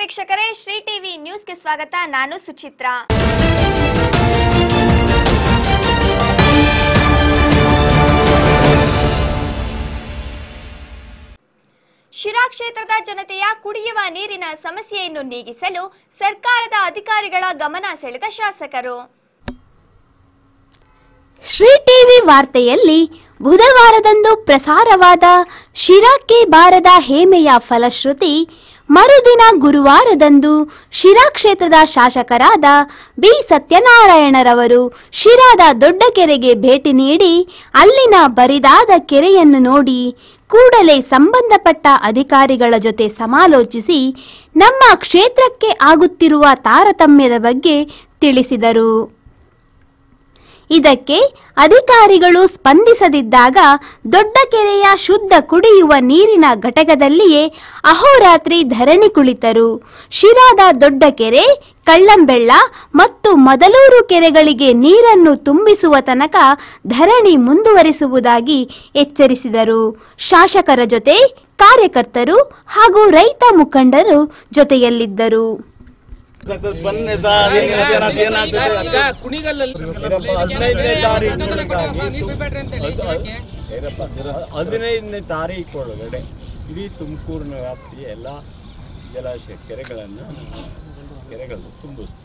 ವೀಕ್ಷಕರೇ ಶ್ರೀ ಟಿವಿ ನ್ಯೂಸ್ಗೆ ಸ್ವಾಗತ ನಾನು ಸುಚಿತ್ರಾ ಶಿರಾ ಕ್ಷೇತ್ರದ ಜನತೆಯ ಕುಡಿಯುವ ನೀರಿನ ಸಮಸ್ಯೆಯನ್ನು ನೀಗಿಸಲು ಸರ್ಕಾರದ ಅಧಿಕಾರಿಗಳ ಗಮನ ಸೆಳೆದ ಶಾಸಕರು ಶ್ರೀ ಟಿವಿ ವಾರ್ತೆಯಲ್ಲಿ ಬುಧವಾರದಂದು ಪ್ರಸಾರವಾದ ಶಿರಾಕ್ಕೆ ಬಾರದ ಹೇಮೆಯ ಫಲಶ್ರುತಿ ಮರುದಿನ ಗುರುವಾರದಂದು ಶಿರಾ ಕ್ಷೇತ್ರದ ಶಾಸಕರಾದ ಬಿ ಸತ್ಯನಾರಾಯಣರವರು ಶಿರಾದ ದೊಡ್ಡ ಕೆರೆಗೆ ಭೇಟಿ ನೀಡಿ ಅಲ್ಲಿನ ಬರಿದಾದ ಕೆರೆಯನ್ನು ನೋಡಿ ಕೂಡಲೇ ಸಂಬಂಧಪಟ್ಟ ಅಧಿಕಾರಿಗಳ ಜೊತೆ ಸಮಾಲೋಚಿಸಿ ನಮ್ಮ ಕ್ಷೇತ್ರಕ್ಕೆ ಆಗುತ್ತಿರುವ ತಾರತಮ್ಯದ ಬಗ್ಗೆ ತಿಳಿಸಿದರು ಇದಕ್ಕೆ ಅಧಿಕಾರಿಗಳು ಸ್ಪಂದಿಸದಿದ್ದಾಗ ದೊಡ್ಡ ಕೆರೆಯ ಶುದ್ಧ ಕುಡಿಯುವ ನೀರಿನ ಘಟಕದಲ್ಲಿಯೇ ಅಹೋರಾತ್ರಿ ಧರಣಿ ಕುಳಿತರು ಶಿರಾದ ದೊಡ್ಡ ಕೆರೆ ಕಳ್ಳಂಬೆಳ್ಳ ಮತ್ತು ಮದಲೂರು ಕೆರೆಗಳಿಗೆ ನೀರನ್ನು ತುಂಬಿಸುವ ತನಕ ಧರಣಿ ಮುಂದುವರಿಸುವುದಾಗಿ ಎಚ್ಚರಿಸಿದರು ಶಾಸಕರ ಜೊತೆ ಕಾರ್ಯಕರ್ತರು ಹಾಗೂ ರೈತ ಮುಖಂಡರು ಜೊತೆಯಲ್ಲಿದ್ದರು ಬನ್ನಿ ಸರ್ ಏನಾಗ್ತದೆ ಏನಾಗ್ತದೆ ಏನಾಗ್ತದೆ ಈಗ ಕುಣಿಗಲ್ಲಲ್ಲಿ ಏನಪ್ಪ, ಹದಿನೈದನೇ ತಾರೀಕಿನೊಳಗಾಗಿ ಏನಪ್ಪ, ಹದಿನೈದನೇ ತಾರೀಕು ಒಳಗಡೆ ಇಡೀ ತುಮಕೂರಿನ ವ್ಯಾಪ್ತಿಯ ಎಲ್ಲ ಜಲಾಶಯ ಕೆರೆಗಳನ್ನು ಕೆರೆಗಳನ್ನು ತುಂಬಿಸ್ತೀವಿ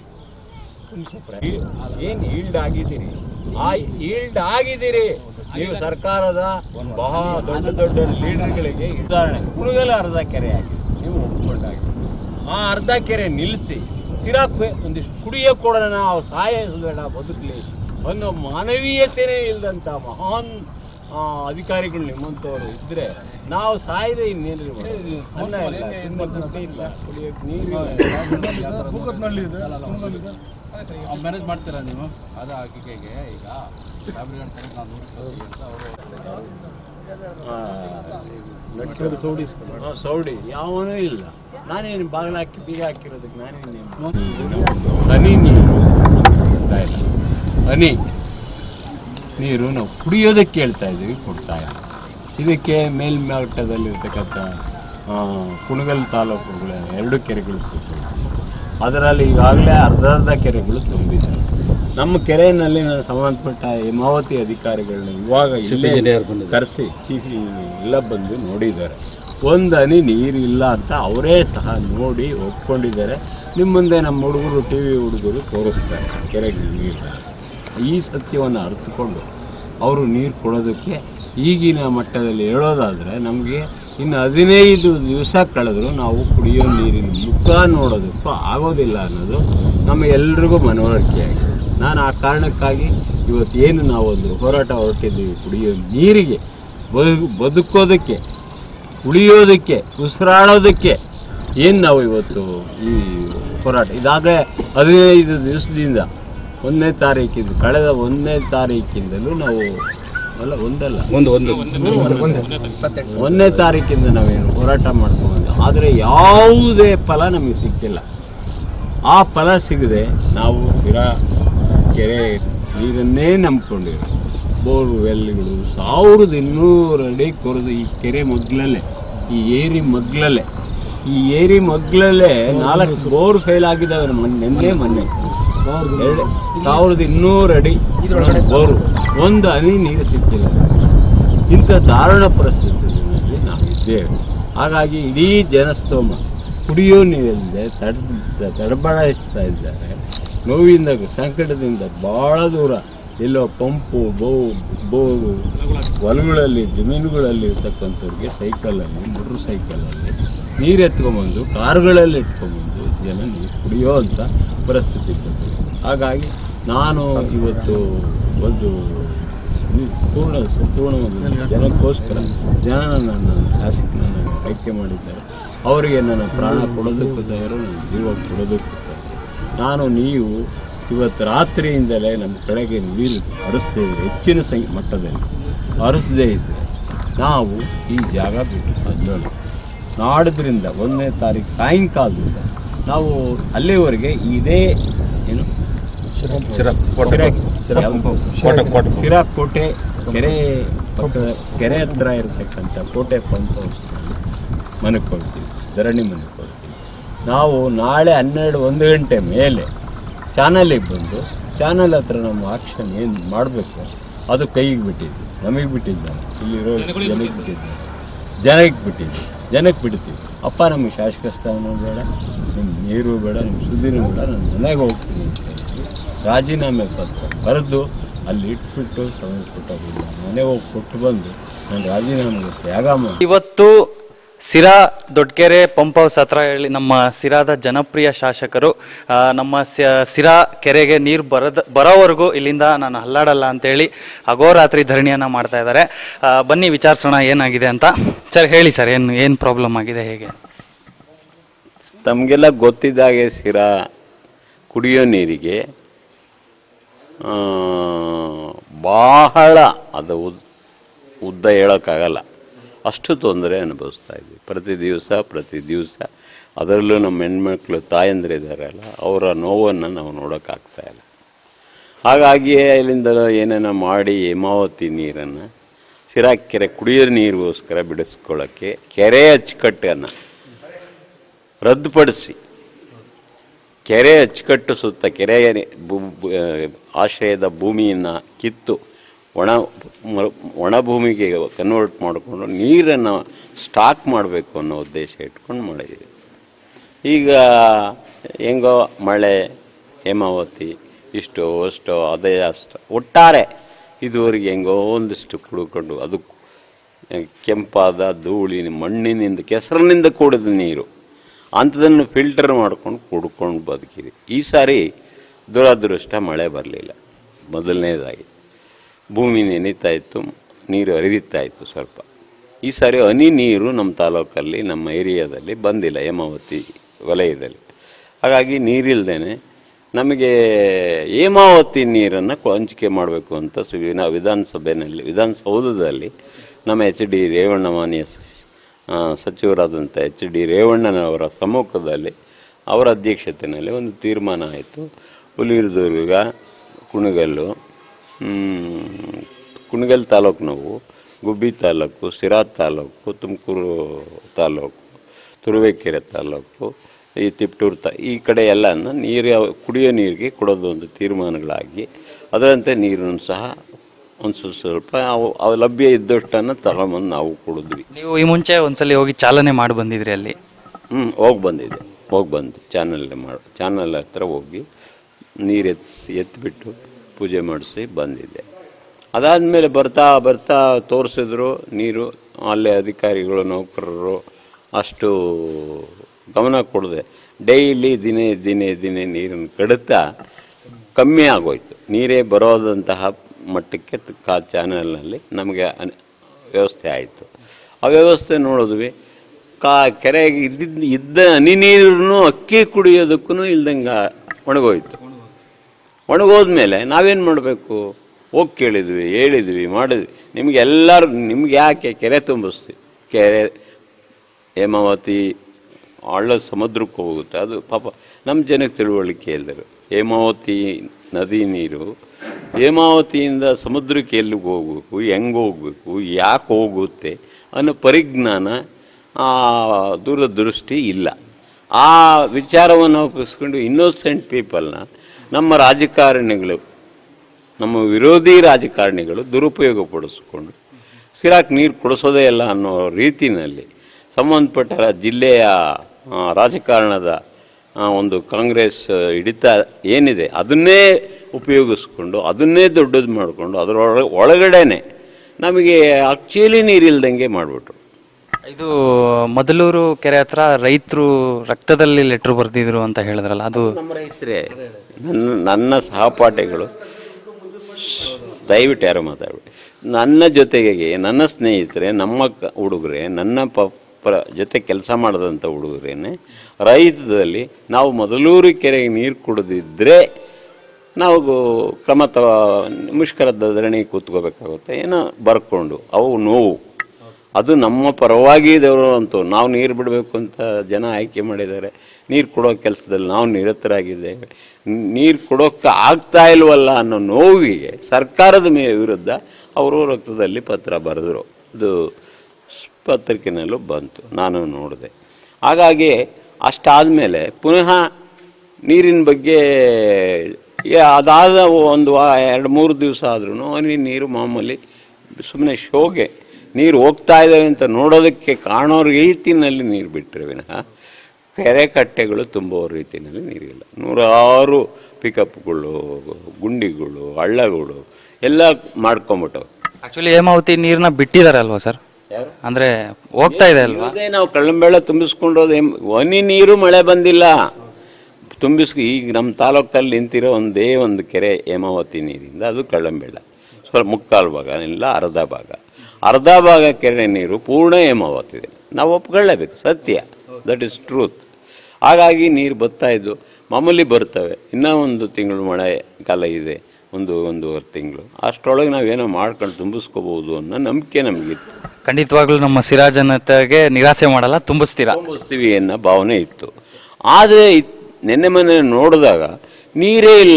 ಏನ್ ಈಲ್ಡ್ ಆಗಿದ್ದೀರಿ ಆ ಈಲ್ಡ್ ಆಗಿದ್ದೀರಿ ನೀವು ಸರ್ಕಾರದ ಬಹಳ ದೊಡ್ಡ ದೊಡ್ಡ ಲೀಡರ್ಗಳಿಗೆ ಉದಾಹರಣೆ ಕುಣಗಲ ಅರ್ಧ ಕೆರೆ ಆಗಿದೆ ನೀವು ಒಪ್ಕೊಂಡಾಗಿ ಆ ಅರ್ಧ ಕೆರೆ ನಿಲ್ಲಿಸಿ ಸಿರಾಕ್ ಒಂದಿಷ್ಟು ಕುಡಿಯೋ ಕೂಡ ನಾವು ಸಾಯಿಸಬೇಡ ಬದುಕಲಿ ಅನ್ನೋ ಮಾನವೀಯತೆನೇ ಇಲ್ಲದಂತ ಮಹಾನ್ ಆ, ಅಧಿಕಾರಿಗಳು ನಿಮ್ಮಂಥವ್ರು ಇದ್ರೆ ನಾವು ಸಾಯದೆ ಇನ್ನೇನ್ರಿ ಮಾಡೋದು? ಅನ್ನ ಇಲ್ಲ ತಿನ್ನೋ ದುಡ್ಡು ಇಲ್ಲ ಕುಡಿಯೋಕೆ ನೀರು ಮ್ಯಾನೇಜ್ ಮಾಡ್ತೀರಾ ನೀವು ಅದ ಹಾಕಿಕೆಗೆ ಈಗ ಫ್ಯಾಮಿಲಿ ನಾವು ನೋಡ್ತೀವಿ ಅಂತ ಅವರು ನಡ್ಸೋರು ಸೌಡಿಸ್ಕೊಂಡು ಸೌಡಿ ಯಾವನೂ ಇಲ್ಲ ನಾನೇನು ಬಾಗಿಲು ಹಾಕಿ ಬೀಗ ಹಾಕಿರೋದಕ್ಕೆ ನಾನೇನು ಹನಿ ನೀರು ಕೊಡ್ತಾ ಇಲ್ಲ ಹನಿ ನೀರು ನಾವು ಕುಡಿಯೋದಕ್ಕೆ ಕೇಳ್ತಾ ಇದ್ದೀವಿ ಕೊಡ್ತಾ ಇಲ್ಲ ಇದಕ್ಕೆ ಮೇಲ್ಮಟ್ಟದಲ್ಲಿರ್ತಕ್ಕಂಥ ಆ, ಕುಣಗಲ್ ತಾಲೂಕುಗಳ ಎರಡು ಕೆರೆಗಳು ತುಂಬಿದೆ. ಅದರಲ್ಲಿ ಈಗಾಗಲೇ ಅರ್ಧ ಅರ್ಧ ಕೆರೆಗಳು ತುಂಬಿದ್ದಾರೆ ನಮ್ಮ ಕೆರೆಯಲ್ಲಿ ಸಂಬಂಧಪಟ್ಟ ಹೇಮಾವತಿ ಅಧಿಕಾರಿಗಳನ್ನ ಇವಾಗ ಇಲ್ಲೇ ಕರೆಸಿ ಚೀಫ್ ಎಲ್ಲ ಬಂದು ನೋಡಿದ್ದಾರೆ ಒಂದು ಹನಿ ನೀರು ಇಲ್ಲ ಅಂತ ಅವರೇ ಸಹ ನೋಡಿ ಒಪ್ಕೊಂಡಿದ್ದಾರೆ ನಿಮ್ಮ ಮುಂದೆ ನಮ್ಮ ಹುಡುಗರು ಟಿ ವಿ ಹುಡುಗರು ತೋರಿಸ್ತಾರೆ ಕೆರೆಗೆ ನೀರು ಈ ಸತ್ಯವನ್ನು ಅರ್ಥಕೊಂಡು ಅವರು ನೀರು ಕೊಡೋದಕ್ಕೆ ಈಗಿನ ಮಟ್ಟದಲ್ಲಿ ಹೇಳೋದಾದರೆ ನಮಗೆ ಇನ್ನು ಹದಿನೈದು ದಿವಸ ಕಳೆದರೂ ನಾವು ಕುಡಿಯೋ ನೀರಿನ ಮುಖ ನೋಡೋದಕ್ಕೂ ಆಗೋದಿಲ್ಲ ಅನ್ನೋದು ನಮ್ಮ ಎಲ್ರಿಗೂ ಮನವರಿಕೆಯಾಗಿದೆ ನಾನು ಆ ಕಾರಣಕ್ಕಾಗಿ ಇವತ್ತೇನು ನಾವೊಂದು ಹೋರಾಟ ಹೊರಟಿದ್ದೀವಿ ಕುಡಿಯೋ ನೀರಿಗೆ ಬದು ಬದುಕೋದಕ್ಕೆ ಉಳಿಯೋದಕ್ಕೆ ಉಸಿರಾಡೋದಕ್ಕೆ ಏನು ನಾವು ಇವತ್ತು ಈ ಹೋರಾಟ ಇದಾದರೆ ಹದಿನೈದು ದಿವಸದಿಂದ ಒಂದನೇ ತಾರೀಕಿಂದ ಕಳೆದ ಒಂದನೇ ತಾರೀಕಿಂದಲೂ ನಾವು ಅಲ್ಲ ಒಂದಲ್ಲ ಒಂದು ಒಂದು ಒಂದನೇ ತಾರೀಕಿಂದ ನಾವೇನು ಹೋರಾಟ ಮಾಡ್ಕೊಂಡು ಆದರೆ ಯಾವುದೇ ಫಲ ನಮಗೆ ಸಿಕ್ಕಿಲ್ಲ ಆ ಫಲ ಸಿಗದೆ ನಾವು ಇರಾ ಕೆರೆ ನೀರನ್ನೇ ನಂಬ್ಕೊಂಡಿರೋ ಬೋರ್ವೆಲ್ಗಳು ಸಾವಿರದ ಇನ್ನೂರು ಅಡಿ ಕೊರೆದು ಈ ಕೆರೆ ಮಗ್ಲಲ್ಲೇ ಈ ಏರಿ ಮಗ್ಲಲ್ಲೇ ಈ ಏರಿ ಮಗ್ಲಲ್ಲೇ ನಾಲ್ಕು ಬೋರ್ ಫೇಲ್ ಆಗಿದ್ದಾವೆ ಮೊನ್ನೆ ನಿನ್ನೆ ಮೊನ್ನೆ ಎರಡು ಸಾವಿರದ ಇನ್ನೂರು ಅಡಿ ಬೋರು ಒಂದು ಹನಿ ನೀರು ಸಿಕ್ಕಿಲ್ಲ ಇಂಥ ದಾರುಣ ಪರಿಸ್ಥಿತಿಯಲ್ಲಿ ನಾವಿದ್ದೇವೆ ಹಾಗಾಗಿ ಇಡೀ ಜನಸ್ತೋಮ ಕುಡಿಯೋ ನೀರಿಲ್ಲದೆ ತಡ ತಡಬಡಿಸ್ತಾ ಇದ್ದಾರೆ ನೋವಿಂದ ಸಂಕಟದಿಂದ ಬಹಳ ದೂರ ಎಲ್ಲೋ ಪಂಪು ಬೋ ಬೋರು ಹೊಲಗಳಲ್ಲಿ ಜಮೀನುಗಳಲ್ಲಿ ಇರ್ತಕ್ಕಂಥವ್ರಿಗೆ ಸೈಕಲಲ್ಲಿ ಮೋಟ್ರ್ ಸೈಕಲಲ್ಲಿ ನೀರು ಎತ್ಕೊಂಬಂದು ಕಾರುಗಳಲ್ಲಿ ಇಟ್ಕೊಂಬಂದು ಜನ ನೀರು ಕುಡಿಯೋ ಅಂತ ಪರಿಸ್ಥಿತಿ ಬಂದಿದೆ ಹಾಗಾಗಿ ನಾನು ಇವತ್ತು ಒಂದು ಈ ಪೂರ್ಣ ಸಂಪೂರ್ಣವಾದ ಜನಕ್ಕೋಸ್ಕರ ಜನ ನನ್ನ ಶಾಸಕನನ್ನು ಆಯ್ಕೆ ಮಾಡಿದ್ದಾರೆ ಅವರಿಗೆ ನನ್ನ ಪ್ರಾಣ ಕೊಡೋದಕ್ಕೂ ತಯಾರು ನನ್ನ ಜೀವ ಕೊಡೋದಕ್ಕೂ ತಯಾರು ನಾನು ನೀವು ಇವತ್ತು ರಾತ್ರಿಯಿಂದಲೇ ನಮ್ಮ ಕಡೆಗೆ ನೀರು ಹರಿಸ್ತಾ ಇದ್ರೆ ಹೆಚ್ಚಿನ ಸಂಖ್ಯೆ ಮಟ್ಟದಲ್ಲಿ ಹರಿಸದೇ ಇದ್ದರೆ ನಾವು ಈ ಜಾಗ ಬಿಟ್ಟು ಕದ್ದೋಣ ನಾಡಿದ್ರಿಂದ ಒಂದನೇ ತಾರೀಕು ಸಾಯಂಕಾಲದಿಂದ ನಾವು ಅಲ್ಲಿವರೆಗೆ ಇದೇ ಏನು ಶಿರಾ ಕೋಟೆ ಕೆರೆ ಪಕ್ಕದ ಕೆರೆ ಹತ್ರ ಇರತಕ್ಕಂಥ ಕೋಟೆ ಪಂಪ್ ಹೌಸ್ ಮನೆಕೊಳ್ತೀವಿ ಧರಣಿ ಮನೆಕೊಳ್ತೀವಿ ನಾವು ನಾಳೆ ಹನ್ನೆರಡು ಒಂದು ಗಂಟೆ ಮೇಲೆ ಚಾನಲಿಗೆ ಬಂದು ಚಾನಲ್ ಹತ್ರ ನಮ್ಮ ಆಕ್ಷನ್ ಏನು ಮಾಡಬೇಕು ಅದು ಕೈಗೆ ಬಿಟ್ಟಿದ್ವಿ ನಮಗೆ ಬಿಟ್ಟಿದ್ದಾನೆ ಇಲ್ಲಿರೋ ಜನಕ್ಕೆ ಬಿಟ್ಟಿದ್ದಾನೆ ಜನಕ್ಕೆ ಬಿಟ್ಟಿದ್ವಿ ಜನಕ್ಕೆ ಬಿಡ್ತೀವಿ ಅಪ್ಪ ನಮಗೆ ಶಾಸಕ ಸ್ಥಾನ ಬೇಡ ನಿಮ್ಮ ನೀರು ಬೇಡ ನಿಮ್ಮ ಸುದ್ದಿನೂ ಬೇಡ ನಾನು ಮನೆಗೆ ಹೋಗ್ತೀನಿ ಅಂತ ಹೇಳಿ ರಾಜೀನಾಮೆ ಪತ್ರ ಬರೆದು ಅಲ್ಲಿ ಇಟ್ಬಿಟ್ಟು ಸಂಬಂಧಪಟ್ಟವರಿಲ್ಲ ಮನೆಗೆ ಹೋಗಿ ಕೊಟ್ಟು ಬಂದು ನಾನು ರಾಜೀನಾಮೆಗೆ ತ್ಯಾಗ ಮಾಡಿ ಇವತ್ತು ಸಿರಾ ದೊಡ್ಕೆರೆ ಪಂಪ್ ಹೌಸ್ ಹತ್ರ ಹೇಳಿ ನಮ್ಮ ಸಿರಾದ ಜನಪ್ರಿಯ ಶಾಸಕರು ಆ, ನಮ್ಮ ಸ- ಸಿರಾ ಕೆರೆಗೆ ನೀರು ಬರದ ಬರೋವರೆಗೂ ಇಲ್ಲಿಂದ ನಾನು ಹಲ್ಲಾಡಲ್ಲ ಅಂತೇಳಿ ಅಗೋರಾತ್ರಿ ಧರಣಿಯನ್ನ ಮಾಡ್ತಾ ಇದ್ದಾರೆ ಆ, ಬನ್ನಿ ವಿಚಾರಿಸೋಣ ಏನಾಗಿದೆ ಅಂತ ಸರ್ ಹೇಳಿ ಸರ್ ಏನು ಏನು ಪ್ರಾಬ್ಲಮ್ ಆಗಿದೆ ಹೇಗೆ ತಮಗೆಲ್ಲ ಗೊತ್ತಿದ್ದಾಗೆ ಸಿರಾ ಕುಡಿಯೋ ನೀರಿಗೆ ಆ, ಬಹಳ ಅದು ಉದ್- ಉದ್ದ ಹೇಳೋಕ್ಕಾಗಲ್ಲ ಅಷ್ಟು ತೊಂದರೆ ಅನುಭವಿಸ್ತಾ ಇದ್ವಿ ಪ್ರತಿ ದಿವಸ ಪ್ರತಿ ದಿವಸ ಅದರಲ್ಲೂ ನಮ್ಮ ಹೆಣ್ಮಕ್ಳು ತಾಯಂದಿರಿದ್ದಾರಲ್ಲ ಅವರ ನೋವನ್ನು ನಾವು ನೋಡೋಕ್ಕಾಗ್ತಾ ಇಲ್ಲ ಹಾಗಾಗಿಯೇ ಇಲ್ಲಿಂದ ಏನೇನೋ ಮಾಡಿ ಹೇಮಾವತಿ ನೀರನ್ನು ಸಿರಾ ಕೆರೆ ಕುಡಿಯೋ ನೀರಿಗೋಸ್ಕರ ಬಿಡಿಸ್ಕೊಳ್ಳೋಕ್ಕೆ ಕೆರೆ ಅಚ್ಚುಕಟ್ಟನ್ನು ರದ್ದುಪಡಿಸಿ ಕೆರೆ ಅಚ್ಚುಕಟ್ಟು ಸುತ್ತ ಕೆರೆಯ ನಿ- ಭೂ- ಭೂ- ಆ, ಆಶ್ರಯದ ಭೂಮಿಯನ್ನು ಕಿತ್ತು ಒಣ ಮ- ಒಣ ಭೂಮಿಗೆ ಕನ್ವರ್ಟ್ ಮಾಡಿಕೊಂಡು ನೀರನ್ನು ಸ್ಟಾಕ್ ಮಾಡಬೇಕು ಅನ್ನೋ ಉದ್ದೇಶ ಇಟ್ಕೊಂಡು ಮಾಡಿದ್ದೀವಿ ಈಗ ಹೆಂಗೋ ಮಳೆ ಹೇಮಾವತಿ ಇಷ್ಟು ಅಷ್ಟು ಅದೇ ಅಷ್ಟು ಒಟ್ಟಾರೆ ಇದುವರೆಗೆ ಹೆಂಗೋ ಒಂದಿಷ್ಟು ಕುಡ್ಕೊಂಡು ಅದು ಕೆಂಪಾದ ಧೂಳಿನ ಮಣ್ಣಿನಿಂದ ಕೆಸರಿನಿಂದ ಕೂಡಿದ ನೀರು ಅಂಥದನ್ನು ಫಿಲ್ಟರ್ ಮಾಡ್ಕೊಂಡು ಕುಡ್ಕೊಂಡು ಬದುಕಿದೆ ಈ ಸಾರಿ ದುರದೃಷ್ಟ ಮಳೆ ಬರಲಿಲ್ಲ ಮೊದಲನೇದಾಗಿ ಭೂಮಿ ನೆನೀತಾ ಇತ್ತು ನೀರು ಹರಿತಾ ಇತ್ತು ಸ್ವಲ್ಪ ಈ ಸಾರಿ ಹನಿ ನೀರು ನಮ್ಮ ತಾಲೂಕಲ್ಲಿ ನಮ್ಮ ಏರಿಯಾದಲ್ಲಿ ಬಂದಿಲ್ಲ ಹೇಮಾವತಿ ವಲಯದಲ್ಲಿ ಹಾಗಾಗಿ ನೀರಿಲ್ದೇನೆ ನಮಗೆ ಹೇಮಾವತಿ ನೀರನ್ನು ಹಂಚಿಕೆ ಮಾಡಬೇಕು ಅಂತ ಸು- ವಿನ- ವಿಧಾನಸಭೆಯಲ್ಲಿ ವಿಧಾನಸೌಧದಲ್ಲಿ ನಮ್ಮ ಎಚ್ ಡಿ ರೇವಣ್ಣ ಮಾನ್ಯ ಸ- ಆ, ಸಚಿವರಾದಂಥ ಎಚ್ ಡಿ ರೇವಣ್ಣನವರ ಸಮ್ಮುಖದಲ್ಲಿ ಅವರ ಅಧ್ಯಕ್ಷತೆಯಲ್ಲಿ ಒಂದು ತೀರ್ಮಾನ ಆಯಿತು ಹುಲಿದುರ್ಗ ಕುಣಗಲ್ಲು ಹ್ಮ್, ಕುಣಗಲ್ ತಾಲೂಕು ನಾವು ಗುಬ್ಬಿ ತಾಲೂಕು ಸಿರಾ ತಾಲೂಕು ತುಮಕೂರು ತಾಲೂಕು ತುರುವೇಕೆರೆ ತಾಲೂಕು ಈ ತಿಪ್ಟೂರು ತಾ ಈ ಕಡೆ ಎಲ್ಲನ ನೀರು ಕುಡಿಯೋ ನೀರಿಗೆ ಕೊಡೋದು ಒಂದು ತೀರ್ಮಾನಗಳಾಗಿ ಅದರಂತೆ ನೀರನ್ನು ಸಹ ಒಂದು ಸ್ವಲ್ಪ ಸ್ವಲ್ಪ ಅವು ಅವು ಲಭ್ಯ ಇದ್ದಷ್ಟನ್ನು ತಗೊಂಬಂದು ನಾವು ಕುಡಿದ್ವಿ ನೀವು ಈ ಮುಂಚೆ ಒಂದ್ಸಲಿ ಹೋಗಿ ಚಾಲನೆ ಮಾಡಿ ಬಂದಿದ್ರಿ ಅಲ್ಲಿ ಹ್ಞೂ ಹೋಗಿ ಬಂದಿದೆ ಹೋಗಿ ಬಂದು ಚಾನಲ್ ಮಾಡು ಚಾನಲ್ ಹತ್ರ ಹೋಗಿ ನೀರು ಎತ್ಸಿ ಎತ್ತಿಬಿಟ್ಟು ಪೂಜೆ ಮಾಡಿಸಿ ಬಂದಿದ್ದೆ ಅದಾದಮೇಲೆ ಬರ್ತಾ ಬರ್ತಾ ತೋರಿಸಿದ್ರು ನೀರು ಅಲ್ಲೇ ಅಧಿಕಾರಿಗಳು ನೌಕರರು ಅಷ್ಟು ಗಮನ ಕೊಡದೆ ಡೈಲಿ ದಿನೇ ದಿನೇ ದಿನೇ ನೀರನ್ನು ಕಡಿತಾ ಕಮ್ಮಿ ಆಗೋಯ್ತು ನೀರೇ ಬರೋದಂತಹ ಮಟ್ಟಕ್ಕೆ ತ- ಕಾ ಚಾನಲ್ನಲ್ಲಿ ನಮಗೆ ಅನ್- ವ್ಯವಸ್ಥೆ ಆಯಿತು ಆ ವ್ಯವಸ್ಥೆ ನೋಡಿದ್ವಿ ಕಾ ಕೆರೆಗೆ ಇದ್ದಿದ್ದ ಇದ್ದ ಹನಿ ನೀರನ್ನು ಅಕ್ಕಿ ಕುಡಿಯೋದಕ್ಕೂ ಇಲ್ದಂಗೆ ಒಣಗೋಯ್ತು ಒಣಗೋದ್ಮೇಲೆ ನಾವೇನು ಮಾಡಬೇಕು ಹೋಗಿ ಕೇಳಿದ್ವಿ ಹೇಳಿದ್ವಿ ಮಾಡಿದ್ವಿ ನಿಮ್ಗೆ ಎಲ್ಲರೂ ನಿಮ್ಗೆ ಯಾಕೆ ಕೆರೆ ತುಂಬಿಸ್ತೀವಿ ಕೆರೆ ಹೇಮಾವತಿ ಹಳ್ಳ ಸಮುದ್ರಕ್ಕೆ ಹೋಗುತ್ತೆ ಅದು ಪಾಪ ನಮ್ಮ ಜನಕ್ಕೆ ತಿಳುವಳಿಕೆ ಇಲ್ಲರು ಹೇಮಾವತಿ ನದಿ ನೀರು ಹೇಮಾವತಿಯಿಂದ ಸಮುದ್ರಕ್ಕೆ ಎಲ್ಲಿಗೆ ಹೋಗ್ಬೇಕು ಹೆಂಗೆ ಹೋಗ್ಬೇಕು ಯಾಕೆ ಹೋಗುತ್ತೆ ಅನ್ನೋ ಪರಿಜ್ಞಾನ ಆ ದೂರದೃಷ್ಟಿ ಇಲ್ಲ ಆ ವಿಚಾರವನ್ನು ಒಪ್ಪಿಸ್ಕೊಂಡು ಇನ್ನೋಸೆಂಟ್ ಪೀಪಲ್ನ ನಮ್ಮ ರಾಜಕಾರಣಿಗಳು ನಮ್ಮ ವಿರೋಧಿ ರಾಜಕಾರಣಿಗಳು ದುರುಪಯೋಗಪಡಿಸ್ಕೊಂಡು ಸಿರಾಕ್ ನೀರು ಕೊಡಿಸೋದೇ ಇಲ್ಲ ಅನ್ನೋ ರೀತಿಯಲ್ಲಿ ಸಂಬಂಧಪಟ್ಟ ಜಿಲ್ಲೆಯ ಆ, ರಾಜಕಾರಣದ ಆ, ಒಂದು ಕಾಂಗ್ರೆಸ್ ಹಿಡಿತ ಏನಿದೆ ಅದನ್ನೇ ಉಪಯೋಗಿಸ್ಕೊಂಡು ಅದನ್ನೇ ದೊಡ್ಡದು ಮಾಡಿಕೊಂಡು ಅದರೊಳಗೆ ಒಳಗಡೆನೆ ನಮಗೆ ಆಕ್ಚುಲಿ ನೀರಿಲ್ದಂಗೆ ಮಾಡಿಬಿಟ್ರು ಇದು ಮೊದಲೂರು ಕೆರೆ ಹತ್ರ ರೈತರು ರಕ್ತದಲ್ಲಿ ಲೆಟ್ರ್ ಬರೆದಿದ್ರು ಅಂತ ಹೇಳಿದ್ರಲ್ಲ ಅದು ನಮ್ಮ ರೈತರೇ ನನ್ನ ನನ್ನ ಸಹಪಾಠಿಗಳು ದಯವಿಟ್ಟು ಯಾರು ಮಾತಾಡ್ಬಿಡಿ ನನ್ನ ಜೊತೆಗೆ ನನ್ನ ಸ್ನೇಹಿತರೆ ನಮ್ಮ ಕ- ಹುಡುಗರೆ ನನ್ನ ಪ ಪ್ರ ಜೊತೆ ಕೆಲಸ ಮಾಡಿದಂಥ ಹುಡುಗರೇನೆ ರೈತದಲ್ಲಿ ನಾವು ಮೊದಲೂರು ಕೆರೆಗೆ ನೀರು ಕುಡಿದಿದ್ರೆ ನಾವು ಕ್ರಮ ತ ಮುಷ್ಕರದ ಧರಣಿ ಕೂತ್ಕೋಬೇಕಾಗುತ್ತೆ ಏನೋ ಬರ್ಕೊಂಡು ಅವು ನೋವು ಅದು ನಮ್ಮ ಪರವಾಗಿ ಇದ್ದವರು ಅಂತೂ ನಾವು ನೀರು ಬಿಡಬೇಕು ಅಂತ ಜನ ಆಯ್ಕೆ ಮಾಡಿದ್ದಾರೆ ನೀರು ಕೊಡೋ ಕೆಲಸದಲ್ಲಿ ನಾವು ನಿರತರಾಗಿದ್ದೇವೆ ನೀರು ಕೊಡೋಕ್ಕೆ ಆಗ್ತಾ ಇಲ್ವಲ್ಲ ಅನ್ನೋ ನೋವಿಗೆ ಸರ್ಕಾರದ ಮೇ ವಿರುದ್ಧ ಅವರು ರಕ್ತದಲ್ಲಿ ಪತ್ರ ಬರೆದರು ಅದು ಪತ್ರಿಕೆನಲ್ಲೂ ಬಂತು ನಾನು ನೋಡಿದೆ ಹಾಗಾಗಿ ಅಷ್ಟಾದಮೇಲೆ ಪುನಃ ನೀರಿನ ಬಗ್ಗೆ ಯಾ- ಅದಾದ ಒಂದು ವಾ ಎರಡು ಮೂರು ದಿವಸ ಆದ್ರೂ ಅವನಿಗೆ ನೀರು ಮಾಮೂಲಿ ಸುಮ್ಮನೆ ಶೋಗೆ ನೀರು ಹೋಗ್ತಾ ಇದ್ದಾವೆ ಅಂತ ನೋಡೋದಕ್ಕೆ ಕಾಣೋ ರೀತಿನಲ್ಲಿ ನೀರು ಬಿಟ್ಟರೆ ವಿನಃ ಕೆರೆ ಕಟ್ಟೆಗಳು ತುಂಬೋ ರೀತಿಯಲ್ಲಿ ನೀರಿಲ್ಲ ನೂರಾರು ಪಿಕಪ್ಗಳು ಗುಂಡಿಗಳು ಹಳ್ಳಗಳು ಎಲ್ಲ ಮಾಡ್ಕೊಂಬಿಟ್ಟವು ಆಕ್ಚುಲಿ ಹೇಮಾವತಿ ನೀರನ್ನ ಬಿಟ್ಟಿದ್ದಾರೆ ಅಲ್ವಾ ಸರ್ ಅಂದ್ರೆ ಹೋಗ್ತಾ ಇದೆ ಅಲ್ವಾ ಅದೇ ನಾವು ಕಳ್ಳಂಬೇಳೆ ತುಂಬಿಸ್ಕೊಂಡೋದು ಹನಿ ನೀರು ಮಳೆ ಬಂದಿಲ್ಲ ತುಂಬಿಸ್ ಈಗ ನಮ್ಮ ತಾಲೂಕಲ್ಲಿ ನಿಂತಿರೋ ಒಂದೇ ಒಂದು ಕೆರೆ ಹೇಮಾವತಿ ನೀರಿಂದ ಅದು ಕಳ್ಳಂಬೇಳ ಸ್ವಲ್ಪ ಮುಕ್ಕಾಲು ಭಾಗ ಇಲ್ಲ ಅರ್ಧ ಭಾಗ ಅರ್ಧ ಭಾಗ ಕೆರೆ ನೀರು ಪೂರ್ಣ ಹೇಮಾವತಿ ಇದೆ ನಾವು ಒಪ್ಕೊಳ್ಳೇಬೇಕು ಸತ್ಯ ದಟ್ ಇಸ್ ಟ್ರೂತ್ ಹಾಗಾಗಿ ನೀರು ಬರ್ತಾ ಇದ್ದು ಮಾಮೂಲಿ ಬರ್ತವೆ ಇನ್ನೂ ಒಂದು ತಿಂಗಳು ಮಳೆ ಕಾಲ ಇದೆ ಒಂದು ಒಂದೂವರೆ ತಿಂಗಳು ಅಷ್ಟರೊಳಗೆ ನಾವೇನೋ ಮಾಡ್ಕೊಂಡು ತುಂಬಿಸ್ಕೋಬಹುದು ಅನ್ನೋ ನಂಬಿಕೆ ನಮಗಿತ್ತು ಖಂಡಿತವಾಗ್ಲೂ ನಮ್ಮ ಸಿರಾ ಜನತೆಗೆ ನಿರಾಸೆ ಮಾಡಲ್ಲ ತುಂಬಿಸ್ತೀರಾ ತುಂಬಿಸ್ತೀವಿ ಅನ್ನೋ ಭಾವನೆ ಇತ್ತು ಆದರೆ ನೆನ್ನೆ ಮೊನ್ನೆ ನೋಡಿದಾಗ ನೀರೇ ಇಲ್ಲ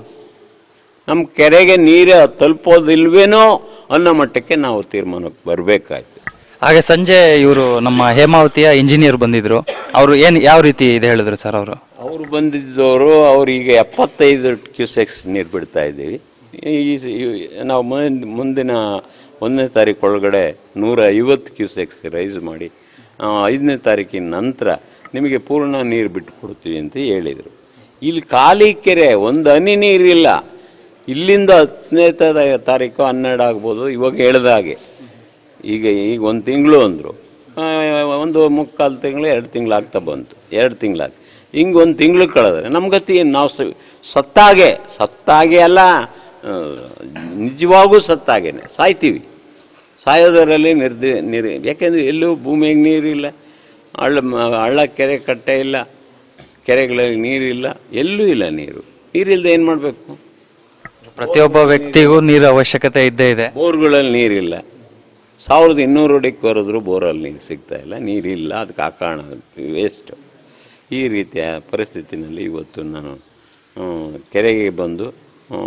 ನಮ್ಮ ಕೆರೆಗೆ ನೀರೇ ತಲುಪೋದಿಲ್ವೇನೋ ಅನ್ನೋ ಮಟ್ಟಕ್ಕೆ ನಾವು ತೀರ್ಮಾನಕ್ಕೆ ಬರಬೇಕಾಯ್ತು ಹಾಗೆ ಸಂಜೆ ಇವರು ನಮ್ಮ ಹೇಮಾವತಿಯ ಇಂಜಿನಿಯರ್ ಬಂದಿದ್ರು ಅವರು ಏನ್ ಯಾವ ರೀತಿ ಇದೆ ಹೇಳಿದ್ರು ಸರ್ ಅವರು ಅವರು ಬಂದಿದ್ದವರು ಅವ್ರಿಗೆ ಎಪ್ಪತ್ತೈದು ಕ್ಯೂಸೆಕ್ಸ್ ನೀರು ಬಿಡ್ತಾ ಇದ್ದೀವಿ ಈ ಈ- ನಾವು ಮುಂದ್- ಮುಂದಿನ ಒಂದನೇ ತಾರೀಕು ಒಳಗಡೆ ನೂರ ಐವತ್ತು ಕ್ಯೂಸೆಕ್ಸ್ ರೈಸ್ ಮಾಡಿ ಆ, ಐದನೇ ತಾರೀಕಿನ ನಂತರ ನಿಮಗೆ ಪೂರ್ಣ ನೀರು ಬಿಟ್ಟು ಕೊಡ್ತೀವಿ ಅಂತ ಹೇಳಿದರು ಇಲ್ಲಿ ಖಾಲಿ ಕೆರೆ ಒಂದು ಹನಿ ನೀರಿಲ್ಲ ಇಲ್ಲಿಂದ ಹತ್ತನೇ ತ- ತಾರೀಕು ಹನ್ನೆರಡು ಆಗ್ಬೋದು ಇವಾಗ ಹೇಳ್ದ ಹಾಗೆ ಈಗ ಈಗ ಒಂದು ತಿಂಗಳು ಅಂದರು ಒಂದು ಮುಕ್ಕಾಲು ತಿಂಗಳು ಎರಡು ತಿಂಗಳು ಆಗ್ತಾ ಬಂತು ಎರಡು ತಿಂಗಳಾಗಿ ಹಿಂಗೆ ಒಂದು ತಿಂಗಳು ಕಳೆದ್ರೆ ನಮ್ಮ ಗತಿ ಏನು ನಾವು ಸ- ಸತ್ತಾಗೆ ಸತ್ತಾಗೆ ಅಲ್ಲ ಆ, ನಿಜವಾಗೂ ಸತ್ತಾಗೇನೆ ಸಾಯ್ತೀವಿ ಸಾಯೋದರಲ್ಲಿ ನಿರ್ದಿ ನೀರು ಯಾಕೆಂದರೆ ಎಲ್ಲೂ ಭೂಮಿಗೆ ನೀರಿಲ್ಲ ಹಳ್ಳ ಮ- ಹಳ್ಳ ಕೆರೆ ಕಟ್ಟೆ ಇಲ್ಲ ಕೆರೆಗಳಲ್ಲಿ ನೀರಿಲ್ಲ ಎಲ್ಲೂ ಇಲ್ಲ ನೀರು ನೀರಿಲ್ಲದೆ ಏನು ಮಾಡಬೇಕು ಪ್ರತಿಯೊಬ್ಬ ವ್ಯಕ್ತಿಗೂ ನೀರು ಅವಶ್ಯಕತೆ ಇದ್ದೇ ಇದೆ ಬೋರ್ಗಳಲ್ಲಿ ನೀರಿಲ್ಲ ಸಾವಿರದ ಇನ್ನೂರು ಅಡಿಗೆ ಕೊರೆದ್ರು ಬೋರಲ್ಲಿ ನೀರು ಸಿಗ್ತಾ ಇಲ್ಲ ನೀರಿಲ್ಲ ಅದಕ್ಕೆ ಆ ಕಾರಣ ವೇಸ್ಟ್ ಈ ರೀತಿಯ ಪರಿಸ್ಥಿತಿನಲ್ಲಿ ಇವತ್ತು ನಾನು ಆ, ಕೆರೆಗೆ ಬಂದು ಆ,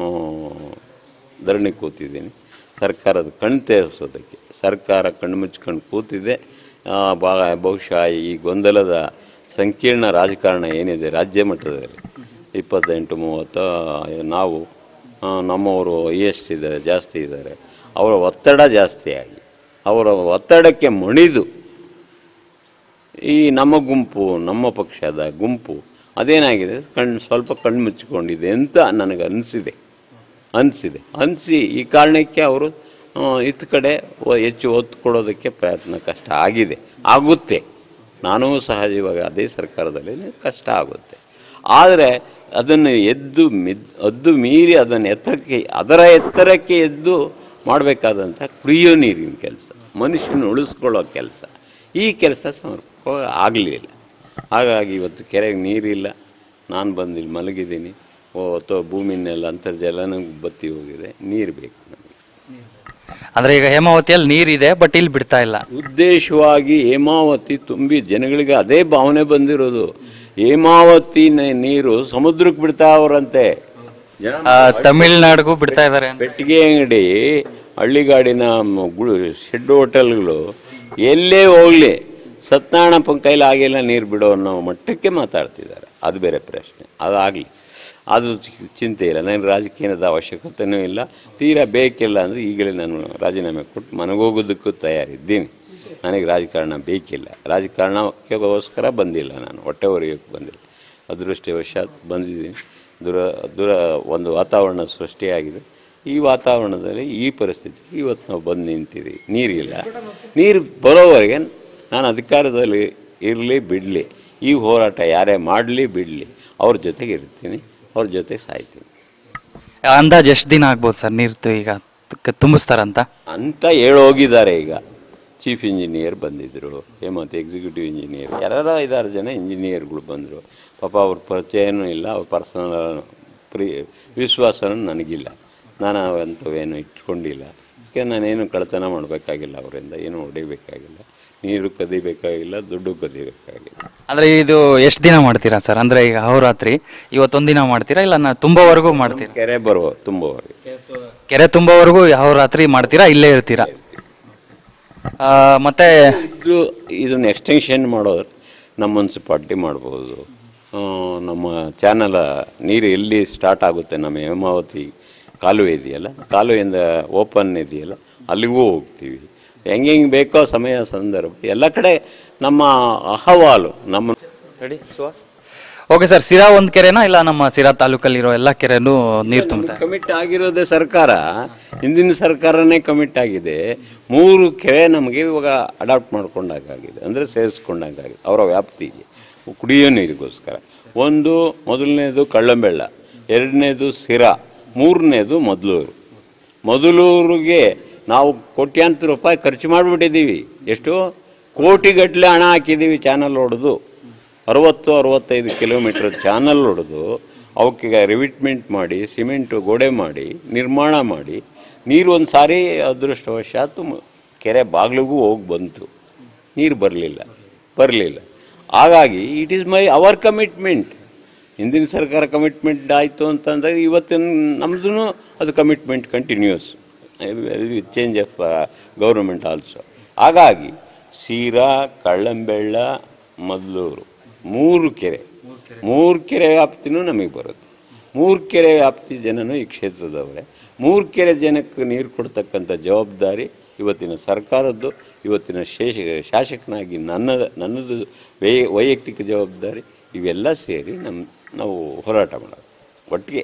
ಧರಣಿ ಕೂತಿದ್ದೀನಿ ಸರ್ಕಾರದ ಕಣ್ ತೇರಿಸೋದಕ್ಕೆ ಸರ್ಕಾರ ಕಣ್ಣು ಮುಚ್ಕೊಂಡು ಕೂತಿದೆ ಆ, ಬಾ- ಬಹುಶಃ ಈ ಗೊಂದಲದ ಸಂಕೀರ್ಣ ರಾಜಕಾರಣ ಏನಿದೆ ರಾಜ್ಯ ಮಟ್ಟದಲ್ಲಿ ಇಪ್ಪತ್ತೆಂಟು ಮೂವತ್ತು ನಾವು ಆ, ನಮ್ಮವರು ಎಷ್ಟು ಇದ್ದಾರೆ ಜಾಸ್ತಿ ಇದ್ದಾರೆ ಅವರ ಒತ್ತಡ ಜಾಸ್ತಿ ಆಗಿ ಅವರ ಒತ್ತಡಕ್ಕೆ ಮಣಿದು ಈ ನಮ್ಮ ಗುಂಪು ನಮ್ಮ ಪಕ್ಷದ ಗುಂಪು ಅದೇನಾಗಿದೆ ಕಣ್ಣು ಸ್ವಲ್ಪ ಕಣ್ಣು ಮುಚ್ಚಿಕೊಂಡಿದೆ ಅಂತ ನನಗೆ ಅನಿಸಿದೆ ಅನಿಸಿದೆ ಅನಿಸಿ ಈ ಕಾರಣಕ್ಕೆ ಅವರು ಆ, ಇತ್ತ ಕಡೆ ಒ- ಹೆಚ್ಚು ಒತ್ತು ಕೊಡೋದಕ್ಕೆ ಪ್ರಯತ್ನ ಕಷ್ಟ ಆಗಿದೆ ಆಗುತ್ತೆ ನಾನು ಸಹಜವಾಗಿ ಅದೇ ಸರ್ಕಾರದಲ್ಲಿ ಕಷ್ಟ ಆಗುತ್ತೆ ಆದರೆ ಅದನ್ನು ಎದ್ದು ಮಿದ್ ಅದ್ದು ಮೀರಿ ಅದನ್ನು ಎತ್ತರಕ್ಕೆ ಅದರ ಎತ್ತರಕ್ಕೆ ಎದ್ದು ಮಾಡಬೇಕಾದಂಥ ಕುಡಿಯೋ ನೀರಿನ ಕೆಲಸ ಮನುಷ್ಯನ ಉಳಿಸ್ಕೊಳ್ಳೋ ಕೆಲಸ ಈ ಕೆಲಸ ಸಮರ್ಪಕ ಆಗಲಿಲ್ಲ ಹಾಗಾಗಿ ಇವತ್ತು ಕೆರೆಗೆ ನೀರಿಲ್ಲ ನಾನು ಬಂದು ಇಲ್ಲಿ ಮಲಗಿದ್ದೀನಿ ಓ ಅಥವಾ ಭೂಮಿನೆಲ್ಲ ಅಂತರ್ಜಲ ನಂಗೆ ಬತ್ತಿ ಹೋಗಿದೆ ನೀರು ಬೇಕು ನಮಗೆ ಅಂದ್ರೆ ಈಗ ಹೇಮಾವತಿಯಲ್ಲಿ ನೀರಿದೆ ಬಟ್ ಇಲ್ಲಿ ಬಿಡ್ತಾ ಇಲ್ಲ ಉದ್ದೇಶವಾಗಿ ಹೇಮಾವತಿ ತುಂಬಿ ಜನಗಳಿಗೆ ಅದೇ ಭಾವನೆ ಬಂದಿರೋದು ಹೇಮಾವತಿ ನ- ನೀರು ಸಮುದ್ರಕ್ಕೆ ಬಿಡ್ತಾ ಅವರಂತೆ ಆ, ತಮಿಳ್ನಾಡಿಗೂ ಬಿಡ್ತಾ ಇದ್ದಾರೆ ಪೆಟ್ಟಿಗೆ ಅಂಗಡಿ ಹಳ್ಳಿಗಾಡಿನ ಮ- ಗುಳು ಶೆಡ್ ಹೋಟೆಲ್ಗಳು ಎಲ್ಲೇ ಹೋಗಲಿ ಸತ್ಯನಾರಾಯಣಪ್ಪನ ಕೈಲಿ ಆಗಿಲ್ಲ ನೀರು ಬಿಡೋ ಅನ್ನೋ ಮಟ್ಟಕ್ಕೆ ಮಾತಾಡ್ತಿದ್ದಾರೆ ಅದು ಬೇರೆ ಪ್ರಶ್ನೆ ಅದಾಗಲಿ ಅದು ಚಿ- ಚಿಂತೆ ಇಲ್ಲ ನನಗೆ ರಾಜಕೀಯದ ಅವಶ್ಯಕತೆಯೂ ಇಲ್ಲ ತೀರಾ ಬೇಕಿಲ್ಲ ಅಂದರೆ ಈಗಲೇ ನಾನು ರಾಜೀನಾಮೆ ಕೊಟ್ಟು ಮನೆಗೋಗೋದಕ್ಕೂ ತಯಾರಿದ್ದೀನಿ ನನಗೆ ರಾಜಕಾರಣ ಬೇಕಿಲ್ಲ ರಾಜಕಾರಣಕ್ಕೋಸ್ಕರ ಬಂದಿಲ್ಲ ನಾನು ಹೊಟ್ಟೆ ಹೊರೆಯೋಕ್ಕೆ ಬಂದಿಲ್ಲ ಅದೃಷ್ಟವಶಾತ್ ಬಂದಿದ್ದೀನಿ ದುರ ದುರ ಒಂದು ವಾತಾವರಣ ಸೃಷ್ಟಿಯಾಗಿದೆ ಈ ವಾತಾವರಣದಲ್ಲಿ ಈ ಪರಿಸ್ಥಿತಿ ಇವತ್ತು ನಾವು ಬಂದು ನಿಂತಿದ್ದೀವಿ ನೀರಿಲ್ಲ ನೀರು ಬರೋವರೆಗೆ ನಾನು ಅಧಿಕಾರದಲ್ಲಿ ಇರಲಿ ಬಿಡಲಿ ಈ ಹೋರಾಟ ಯಾರೇ ಮಾಡಲಿ ಬಿಡಲಿ ಅವ್ರ ಜೊತೆಗೆ ಇರ್ತೀನಿ ಅವ್ರ ಜೊತೆ ಸಾಯ್ತೀನಿ ಅಂದಾಜ್ ಎಷ್ಟು ದಿನ ಆಗ್ಬೋದು ಸರ್ ನೀರು ಈಗ ತ- ತುಂಬಿಸ್ತಾರಂತ ಅಂತ ಹೇಳೋಗಿದ್ದಾರೆ ಈಗ ಚೀಫ್ ಇಂಜಿನಿಯರ್ ಬಂದಿದ್ದರು ಹೇಮಂತ್ ಎಕ್ಸಿಕ್ಯೂಟಿವ್ ಇಂಜಿನಿಯರ್ ಯಾರು ಐದಾರು ಜನ ಇಂಜಿನಿಯರ್ಗಳು ಬಂದರು ಪಾಪ ಅವ್ರ ಪರಿಚಯನೂ ಇಲ್ಲ ಅವ್ರ ಪರ್ಸನಲ್ ಪ್ರೀ ವಿಶ್ವಾಸನೂ ನನಗಿಲ್ಲ ನಾನು ಅವಂಥವೇನು ಇಟ್ಕೊಂಡಿಲ್ಲ ಯಾಕೆ ನಾನೇನು ಕಳ್ತನ ಮಾಡಬೇಕಾಗಿಲ್ಲ ಅವರಿಂದ ಏನು ಹೊಡಿಬೇಕಾಗಿಲ್ಲ ನೀರು ಕದಿಬೇಕಾಗಿಲ್ಲ ದುಡ್ಡು ಕದಿಬೇಕಾಗಿಲ್ಲ ಅಂದ್ರೆ ಇದು ಎಷ್ಟು ದಿನ ಮಾಡ್ತೀರಾ ಸರ್ ಅಂದ್ರೆ ಈಗ ಅಹೋರಾತ್ರಿ ಇವತ್ತೊಂದಿನ ಮಾಡ್ತೀರಾ ಇಲ್ಲ ನಾ ತುಂಬವರೆಗೂ ಮಾಡ್ತೀರಾ ಕೆರೆ ಬರುವ ತುಂಬುವವರೆಗೆ ಕೆರೆ ತುಂಬವರೆಗೂ ಅಹೋರಾತ್ರಿ ಮಾಡ್ತೀರಾ ಇಲ್ಲೇ ಇರ್ತೀರಾ ಆ, ಮತ್ತೆ ಇದು ಇದನ್ನು ಎಕ್ಸ್ಟೆನ್ಷನ್ ಮಾಡೋದು ನಮ್ಮ ಮುನ್ಸಿಪಾಲ್ಟಿ ಮಾಡ್ಬೋದು ಆ, ನಮ್ಮ ಚಾನಲ್ ನೀರು ಎಲ್ಲಿ ಸ್ಟಾರ್ಟ್ ಆಗುತ್ತೆ ನಮ್ಮ ಹೇಮಾವತಿ ಕಾಲುವೆ ಇದೆಯಲ್ಲ ಕಾಲುವೆಯಿಂದ ಓಪನ್ ಇದೆಯಲ್ಲ ಅಲ್ಲಿಗೂ ಹೋಗ್ತೀವಿ ಹೆಂಗೆ ಹೆಂಗೆ ಬೇಕೋ ಸಮಯ ಸಂದರ್ಭ ಎಲ್ಲ ಕಡೆ ನಮ್ಮ ಅಹವಾಲು ನಮ್ಮ ready Suhas okay sir Sira ಒಂದು ಕೆರೆನಾ ಇಲ್ಲ ನಮ್ಮ ಸಿರಾ ತಾಲೂಕಲ್ಲಿರೋ ಎಲ್ಲ ಕೆರೆನೂ ನೀರು ತುಂಬುತ್ತೆ ಕಮಿಟ್ ಆಗಿರೋದೇ ಸರ್ಕಾರ ಹಿಂದಿನ ಸರ್ಕಾರನೇ ಕಮಿಟ್ ಆಗಿದೆ ಮೂರು ಕೆರೆ ನಮಗೆ ಇವಾಗ ಅಡಾಪ್ಟ್ ಮಾಡ್ಕೊಂಡಾಗಿದೆ ಅಂದರೆ ಸೇರಿಸ್ಕೊಂಡಾಗಿದೆ ಅವರ ವ್ಯಾಪ್ತಿಗೆ ಕುಡಿಯೋ ನೀರಿಗೋಸ್ಕರ ಒಂದು ಮೊದಲನೇದು ಕಳ್ಳಂಬೆಳ್ಳ ಎರಡನೇದು ಸಿರಾ ಮೂರನೇದು ಮೊದಲೂರು ಮೊದಲೂರಿಗೆ ನಾವು ಕೋಟ್ಯಾಂತರ ರೂಪಾಯಿ ಖರ್ಚು ಮಾಡಿಬಿಟ್ಟಿದ್ದೀವಿ ಎಷ್ಟು ಕೋಟಿಗಟ್ಟಲೆ ಹಣ ಹಾಕಿದ್ದೀವಿ ಚಾನಲ್ ಹೊಡೆದು ಅರವತ್ತು ಅರವತ್ತೈದು ಕಿಲೋಮೀಟರ್ ಚಾನಲ್ ಹೊಡೆದು ಅವಕ್ಕೆ ರಿವಿಟ್ಮೆಂಟ್ ಮಾಡಿ ಸಿಮೆಂಟು ಗೋಡೆ ಮಾಡಿ ನಿರ್ಮಾಣ ಮಾಡಿ ನೀರು ಒಂದು ಸಾರಿ ಅದೃಷ್ಟವಶಾತ್ ಮ- ಕೆರೆ ಬಾಗಿಲಿಗೂ ಹೋಗಿ ಬಂತು ನೀರು ಬರಲಿಲ್ಲ ಬರಲಿಲ್ಲ ಹಾಗಾಗಿ it is my our commitment ಹಿಂದಿನ ಸರ್ಕಾರ ಕಮಿಟ್ಮೆಂಟ್ ಆಯಿತು ಅಂತಂದಾಗ ಇವತ್ತಿನ ನಮ್ಮದು ಅದು commitment continues change of government also ಹಾಗಾಗಿ ಸೀರಾ ಕಳ್ಳಂಬೆಳ್ಳ ಮದ್ಲೂರು ಮೂರು ಕೆರೆ ಮೂರು ಕೆರೆ ವ್ಯಾಪ್ತಿನೂ ನಮಗೆ ಬರುತ್ತೆ ಮೂರು ಕೆರೆ ವ್ಯಾಪ್ತಿ ಜನನು ಈ ಕ್ಷೇತ್ರದವರೇ ಮೂರು ಕೆರೆ ಜನಕ್ಕೆ ನೀರು ಕೊಡ್ತಕ್ಕಂಥ ಜವಾಬ್ದಾರಿ ಇವತ್ತಿನ ಸರ್ಕಾರದ್ದು ಇವತ್ತಿನ ಶೇಷ ಶಾಸಕನಾಗಿ ನನ್ನ ನನ್ನದು ವೈ ವೈಯಕ್ತಿಕ ಜವಾಬ್ದಾರಿ ಇವೆಲ್ಲ ಸೇರಿ ನಮ್ಮ ನಾವು ಹೋರಾಟ ಮಾಡೋದು ಒಟ್ಟಿಗೆ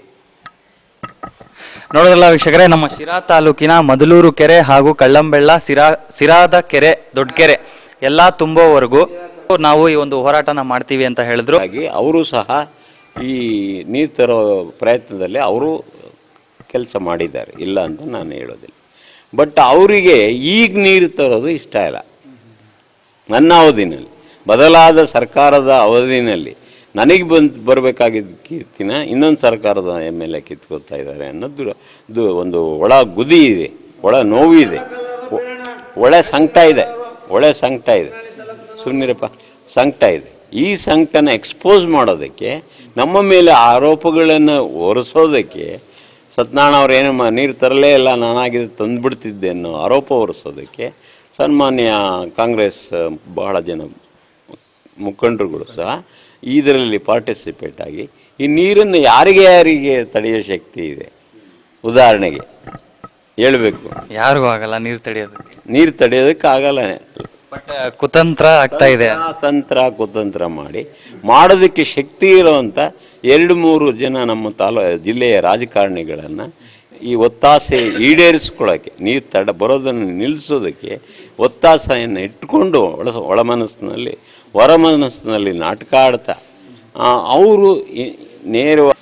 ನೋಡೋದಲ್ಲ ವೀಕ್ಷಕರೇ ನಮ್ಮ ಶಿರಾ ತಾಲೂಕಿನ ಮದಲೂರು ಕೆರೆ ಹಾಗೂ ಕಳ್ಳಂಬೆಳ್ಳ ಸಿರಾ ಸಿರಾದ ಕೆರೆ ದೊಡ್ಡ ಕೆರೆ ಎಲ್ಲ ತುಂಬೋವರೆಗೂ ನಾವು ಈ ಒಂದು ಹೋರಾಟನ ಮಾಡ್ತೀವಿ ಅಂತ ಹೇಳಿದ್ರು ಹಾಗಾಗಿ ಅವರು ಸಹ ಈ ನೀರು ತರೋ ಪ್ರಯತ್ನದಲ್ಲಿ ಅವರು ಕೆಲಸ ಮಾಡಿದ್ದಾರೆ ಇಲ್ಲ ಅಂತ ನಾನು ಹೇಳೋದಿಲ್ಲ ಬಟ್ ಅವರಿಗೆ ಈಗ ನೀರು ತರೋದು ಇಷ್ಟ ಇಲ್ಲ ನನ್ನ ಅವಧಿನಲ್ಲಿ ಬದಲಾದ ಸರ್ಕಾರದ ಅವಧಿನಲ್ಲಿ ನನಗೆ ಬಂದು ಬರಬೇಕಾಗಿದ್ದ ಕೀರ್ತಿನ ಇನ್ನೊಂದು ಸರ್ಕಾರದ ಎಮ್ ಎಲ್ ಎ ಕಿತ್ಕೋತಾ ಇದ್ದಾರೆ ಅನ್ನೋದು ಇದು ಒಂದು ಒಳ ಗುದಿ ಇದೆ ಒಳ ನೋವಿದೆ ಒ- ಒಳ ಸಂಕಟ ಇದೆ ಒಳ್ಳೆ ಸಂಕಟ ಇದೆ ಸುಮ್ಮನಿರಪ್ಪ ಸಂಕಟ ಇದೆ ಈ ಸಂಕಟನ ಎಕ್ಸ್ಪೋಸ್ ಮಾಡೋದಕ್ಕೆ ನಮ್ಮ ಮೇಲೆ ಆರೋಪಗಳನ್ನು ಹೊರಿಸೋದಕ್ಕೆ ಸತ್ಯನಾರಾಯಣ ಅವ್ರು ಏನು ಮ- ನೀರು ತರಲೇ ಇಲ್ಲ ನಾನಾಗಿದೆ ತಂದುಬಿಡ್ತಿದ್ದೆ ಅನ್ನೋ ಆರೋಪ ಹೊರಿಸೋದಕ್ಕೆ ಸನ್ಮಾನ್ಯ ಕಾಂಗ್ರೆಸ್ ಆ, ಬಹಳ ಜನ ಮುಖಂಡರುಗಳು ಸಹ ಇದರಲ್ಲಿ ಪಾರ್ಟಿಸಿಪೇಟ್ ಆಗಿ ಈ ನೀರನ್ನು ಯಾರಿಗೆ ಯಾರಿಗೆ ತಡೆಯೋ ಶಕ್ತಿ ಇದೆ ಉದಾಹರಣೆಗೆ ಹೇಳಬೇಕು ಯಾರಿಗೂ ಆಗಲ್ಲ ನೀರು ತಡೆಯೋದಕ್ಕೆ ನೀರು ತಡೆಯೋದಕ್ಕೆ ಆಗಲ್ಲ ಬಟ್ ಕುತಂತ್ರ ಆಗ್ತಾ ಇದೆ ತಂತ್ರ ಕುತಂತ್ರ ಮಾಡಿ ಮಾಡೋದಕ್ಕೆ ಶಕ್ತಿ ಇರುವಂತ ಎರಡು ಮೂರು ಜನ ನಮ್ಮ ತಾಲೂ ಜಿಲ್ಲೆಯ ರಾಜಕಾರಣಿಗಳನ್ನು ಈ ಒತ್ತಾಸೆ ಈಡೇರಿಸ್ಕೊಳ್ಳೋಕ್ಕೆ ನೀರು ತಡ ಬರೋದನ್ನು ನಿಲ್ಲಿಸೋದಕ್ಕೆ ಒತ್ತಾಸೆಯನ್ನು ಇಟ್ಕೊಂಡು ಒಳ ಒಳ ಮನಸ್ಸಿನಲ್ಲಿ ಹೊರ ಮನಸ್ಸಿನಲ್ಲಿ ನಾಟಕ ಆಡ್ತಾ ಅವರು ನೇರವಾಗಿ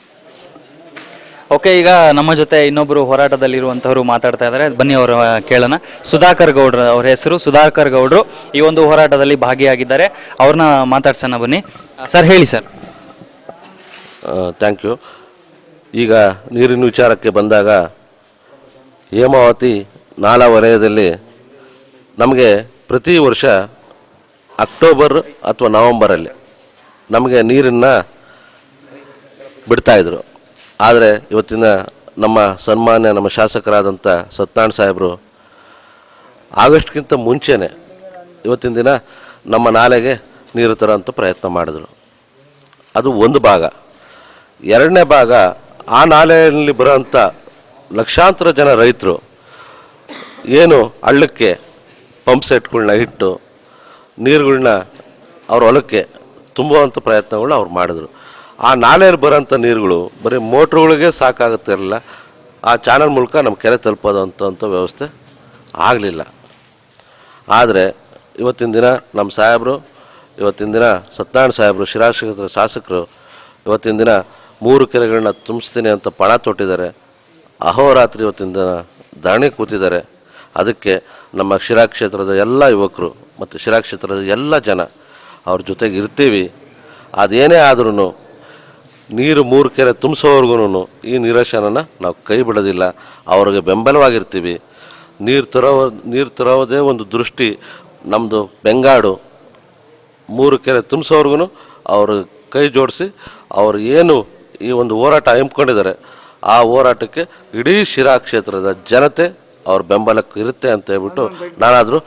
ಓಕೆ ಈಗ ನಮ್ಮ ಜೊತೆ ಇನ್ನೊಬ್ಬರು ಹೋರಾಟದಲ್ಲಿರುವಂತವರು ಮಾತಾಡ್ತಾ ಇದ್ದಾರೆ ಬನ್ನಿ ಅವರ ಕೇಳೋಣ ಸುಧಾಕರ್ ಗೌಡ್ರ ಅವ್ರ ಹೆಸರು ಸುಧಾಕರ್ ಗೌಡ್ರು ಈ ಒಂದು ಹೋರಾಟದಲ್ಲಿ ಭಾಗಿಯಾಗಿದ್ದಾರೆ ಅವ್ರನ್ನ ಮಾತಾಡ್ಸೋಣ ಬನ್ನಿ ಸರ್ ಹೇಳಿ ಸರ್ ಥ್ಯಾಂಕ್ ಯು ಈಗ ನೀರಿನ ವಿಚಾರಕ್ಕೆ ಬಂದಾಗ ಹೇಮಾವತಿ ನಾಲಾ ವಲಯದಲ್ಲಿ ನಮಗೆ ಪ್ರತಿ ವರ್ಷ ಅಕ್ಟೋಬರ್ ಅಥವಾ ನವೆಂಬರಲ್ಲಿ ನಮಗೆ ನೀರನ್ನು ಬಿಡ್ತಾಯಿದ್ರು ಆದರೆ ಇವತ್ತಿನ ನಮ್ಮ ಸನ್ಮಾನ್ಯ ನಮ್ಮ ಶಾಸಕರಾದಂಥ ಸತ್ಯನಾರಾಯಣ ಸಾಹೇಬರು ಆಗಸ್ಟ್ಗಿಂತ ಮುಂಚೆನೆ ಇವತ್ತಿನ ದಿನ ನಮ್ಮ ನಾಲೆಗೆ ನೀರು ತರೋಂಥ ಪ್ರಯತ್ನ ಮಾಡಿದ್ರು ಅದು ಒಂದು ಭಾಗ ಎರಡನೇ ಭಾಗ ಆ ನಾಲೆಯಲ್ಲಿ ಬರೋಂಥ ಲಕ್ಷಾಂತರ ಜನ ರೈತರು ಏನು ಹಳ್ಳಕ್ಕೆ ಪಂಪ್ ಸೆಟ್ಗಳನ್ನ ಇಟ್ಟು ನೀರುಗಳನ್ನ ಅವ್ರ ಹೊಲಕ್ಕೆ ತುಂಬುವಂಥ ಪ್ರಯತ್ನಗಳು ಅವ್ರು ಮಾಡಿದ್ರು ಆ ನಾಲೆಯಲ್ಲಿ ಬರೋಂಥ ನೀರುಗಳು ಬರೀ ಮೋಟ್ರುಗಳಿಗೆ ಸಾಕಾಗುತ್ತಿರಲಿಲ್ಲ ಆ ಚಾನಲ್ ಮೂಲಕ ನಮ್ಮ ಕೆರೆ ತಲುಪೋದಂಥ ವ್ಯವಸ್ಥೆ ಆಗಲಿಲ್ಲ ಆದರೆ ಇವತ್ತಿನ ದಿನ ನಮ್ಮ ಸಾಹೇಬರು ಇವತ್ತಿನ ದಿನ ಸತ್ಯನಾರಾಯಣ ಸಾಹೇಬರು ಶಿರಾಕ್ಷೇತ್ರ ಶಾಸಕರು ಇವತ್ತಿನ ದಿನ ಮೂರು ಕೆರೆಗಳನ್ನ ತುಂಬಿಸ್ತೀನಿ ಅಂತ ಪಣ ತೊಟ್ಟಿದ್ದಾರೆ ಅಹೋರಾತ್ರಿ ಇವತ್ತಿನ ದಿನ ಧರಣಿ ಕೂತಿದ್ದಾರೆ ಅದಕ್ಕೆ ನಮ್ಮ ಶಿರಾ ಕ್ಷೇತ್ರದ ಎಲ್ಲ ಯುವಕರು ಮತ್ತು ಶಿರಾ ಕ್ಷೇತ್ರದ ಎಲ್ಲ ಜನ ಅವ್ರ ಜೊತೆಗೆ ಇರ್ತೀವಿ ಅದೇನೇ ಆದ್ರೂ ನೀರು ಮೂರು ಕೆರೆ ತುಂಬಿಸೋವರೆಗೂ ಈ ನಿರಾಶನನ ನಾವು ಕೈ ಬಿಡೋದಿಲ್ಲ ಅವ್ರಿಗೆ ಬೆಂಬಲವಾಗಿರ್ತೀವಿ ನೀರು ತರೋ ನೀರು ತರೋದೇ ಒಂದು ದೃಷ್ಟಿ ನಮ್ಮದು ಬೆಂಗಾಡು ಮೂರು ಕೆರೆ ತುಂಬಿಸೋವರೆಗೂ ಅವರು ಕೈ ಜೋಡಿಸಿ ಅವರು ಏನು ಈ ಒಂದು ಹೋರಾಟ ಹಮ್ಮಿಕೊಂಡಿದ್ದಾರೆ ಆ ಹೋರಾಟಕ್ಕೆ ಇಡೀ ಶಿರಾ ಕ್ಷೇತ್ರದ ಜನತೆ ಅವ್ರ ಬೆಂಬಲಕ್ಕೆ ಇರುತ್ತೆ ಅಂತ ಹೇಳ್ಬಿಟ್ಟು ನಾನಾದರೂ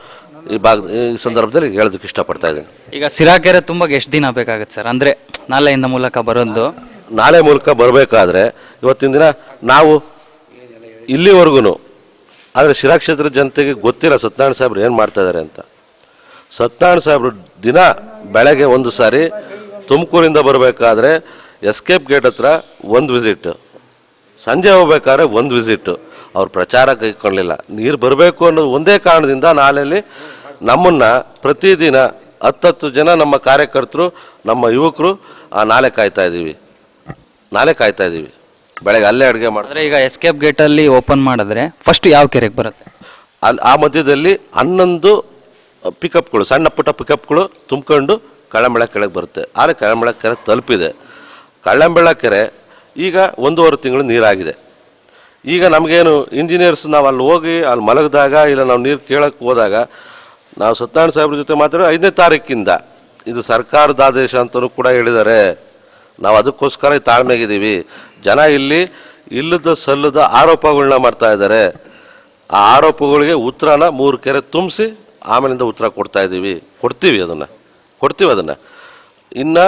ಈ ಭಾಗ ಈ ಸಂದರ್ಭದಲ್ಲಿ ಹೇಳೋದಕ್ಕೆ ಇಷ್ಟಪಡ್ತಾ ಇದ್ದೀನಿ ಈಗ ಸಿರಾಕೆರೆ ತುಂಬಾ ಎಷ್ಟು ದಿನ ಬೇಕಾಗುತ್ತೆ ಸರ್ ಅಂದ್ರೆ ನಾಲೆಯಿಂದ ಮೂಲಕ ಬರೋದು ನಾಳೆ ಮೂಲಕ ಬರಬೇಕಾದ್ರೆ ಇವತ್ತಿನ ದಿನ ನಾವು ಇಲ್ಲಿವರೆಗೂ ಆದರೆ ಶಿರಾ ಕ್ಷೇತ್ರದ ಜನತೆಗೆ ಗೊತ್ತಿಲ್ಲ ಸತ್ಯನಾರಾಯಣ ಸಾಹೇಬ್ರು ಏನು ಮಾಡ್ತಾ ಇದ್ದಾರೆ ಅಂತ ಸತ್ಯನಾರಾಯಣ ಸಾಹೇಬ್ರು ದಿನ ಬೆಳಗ್ಗೆ ಒಂದು ಸಾರಿ ತುಮಕೂರಿಂದ ಬರಬೇಕಾದ್ರೆ ಎಸ್ಕೇಪ್ ಗೇಟ್ ಹತ್ರ ಒಂದು ವಿಸಿಟ್ ಸಂಜೆ ಹೋಗ್ಬೇಕಾದ್ರೆ ಒಂದು ವಿಸಿಟ್ ಅವ್ರು ಪ್ರಚಾರ ಕೈಕೊಳ್ಳಿಲ್ಲ ನೀರು ಬರಬೇಕು ಅನ್ನೋದು ಒಂದೇ ಕಾರಣದಿಂದ ನಾಳೆಯಲ್ಲಿ ನಮ್ಮನ್ನ ಪ್ರತಿದಿನ ಹತ್ತತ್ತು ಜನ ನಮ್ಮ ಕಾರ್ಯಕರ್ತರು ನಮ್ಮ ಯುವಕರು ಆ ನಾಳೆ ಕಾಯ್ತಾ ಇದ್ದೀವಿ ನಾಳೆ ಕಾಯ್ತಾ ಇದ್ದೀವಿ ಬೆಳಗ್ಗೆ ಅಲ್ಲೇ ಅಡುಗೆ ಮಾಡಿ ಅಂದ್ರೆ ಈಗ ಎಸ್ಕೇಪ್ ಗೇಟ್ ಅಲ್ಲಿ ಓಪನ್ ಮಾಡಿದ್ರೆ ಫಸ್ಟ್ ಯಾವ ಕೆರೆಗೆ ಬರುತ್ತೆ ಅಲ್ಲಿ ಆ ಮಧ್ಯದಲ್ಲಿ ಹನ್ನೊಂದು ಪಿಕಪ್ಗಳು ಸಣ್ಣ ಪುಟ್ಟ ಪಿಕಪ್ಗಳು ತುಂಬಿಕೊಂಡು ಕಳ್ಳಂಬೆಳ ಕೆಳಗೆ ಬರುತ್ತೆ ಆದರೆ ಕಳ್ಳಂಬೆಳ ಕೆರೆ ತಲುಪಿದೆ ಕಳ್ಳಂಬೆಳ ಕೆರೆ ಈಗ ಒಂದೂವರೆ ತಿಂಗಳು ನೀರಾಗಿದೆ ಈಗ ನಮಗೇನು ಇಂಜಿನಿಯರ್ಸ್ ನಾವು ಅಲ್ಲಿ ಹೋಗಿ ಅಲ್ಲಿ ಮಲಗಿದಾಗ ಇಲ್ಲ ನಾವು ನೀರು ಕೇಳಕ್ಕೆ ಹೋದಾಗ ನಾವು ಸತ್ಯನಾರಾಯಣ ಸಾಹೇಬ್ರ ಜೊತೆ ಮಾತ್ರ ಐದನೇ ತಾರೀಕಿಂದ ಇದು ಸರ್ಕಾರದ ಆದೇಶ ಅಂತಲೂ ಕೂಡ ಹೇಳಿದ್ದಾರೆ ನಾವು ಅದಕ್ಕೋಸ್ಕರ ಈ ತಾಳ್ಮೆಗಿದ್ದೀವಿ ಜನ ಇಲ್ಲಿ ಇಲ್ಲದ ಸಲ್ಲದ ಆರೋಪಗಳನ್ನ ಮಾಡ್ತಾ ಇದ್ದಾರೆ ಆ ಆರೋಪಗಳಿಗೆ ಉತ್ತರನ ಮೂರು ಕೆರೆ ತುಂಬಿಸಿ ಆಮೇಲಿಂದ ಉತ್ತರ ಕೊಡ್ತಾ ಇದ್ದೀವಿ ಕೊಡ್ತೀವಿ ಅದನ್ನು ಕೊಡ್ತೀವಿ ಅದನ್ನು ಇನ್ನು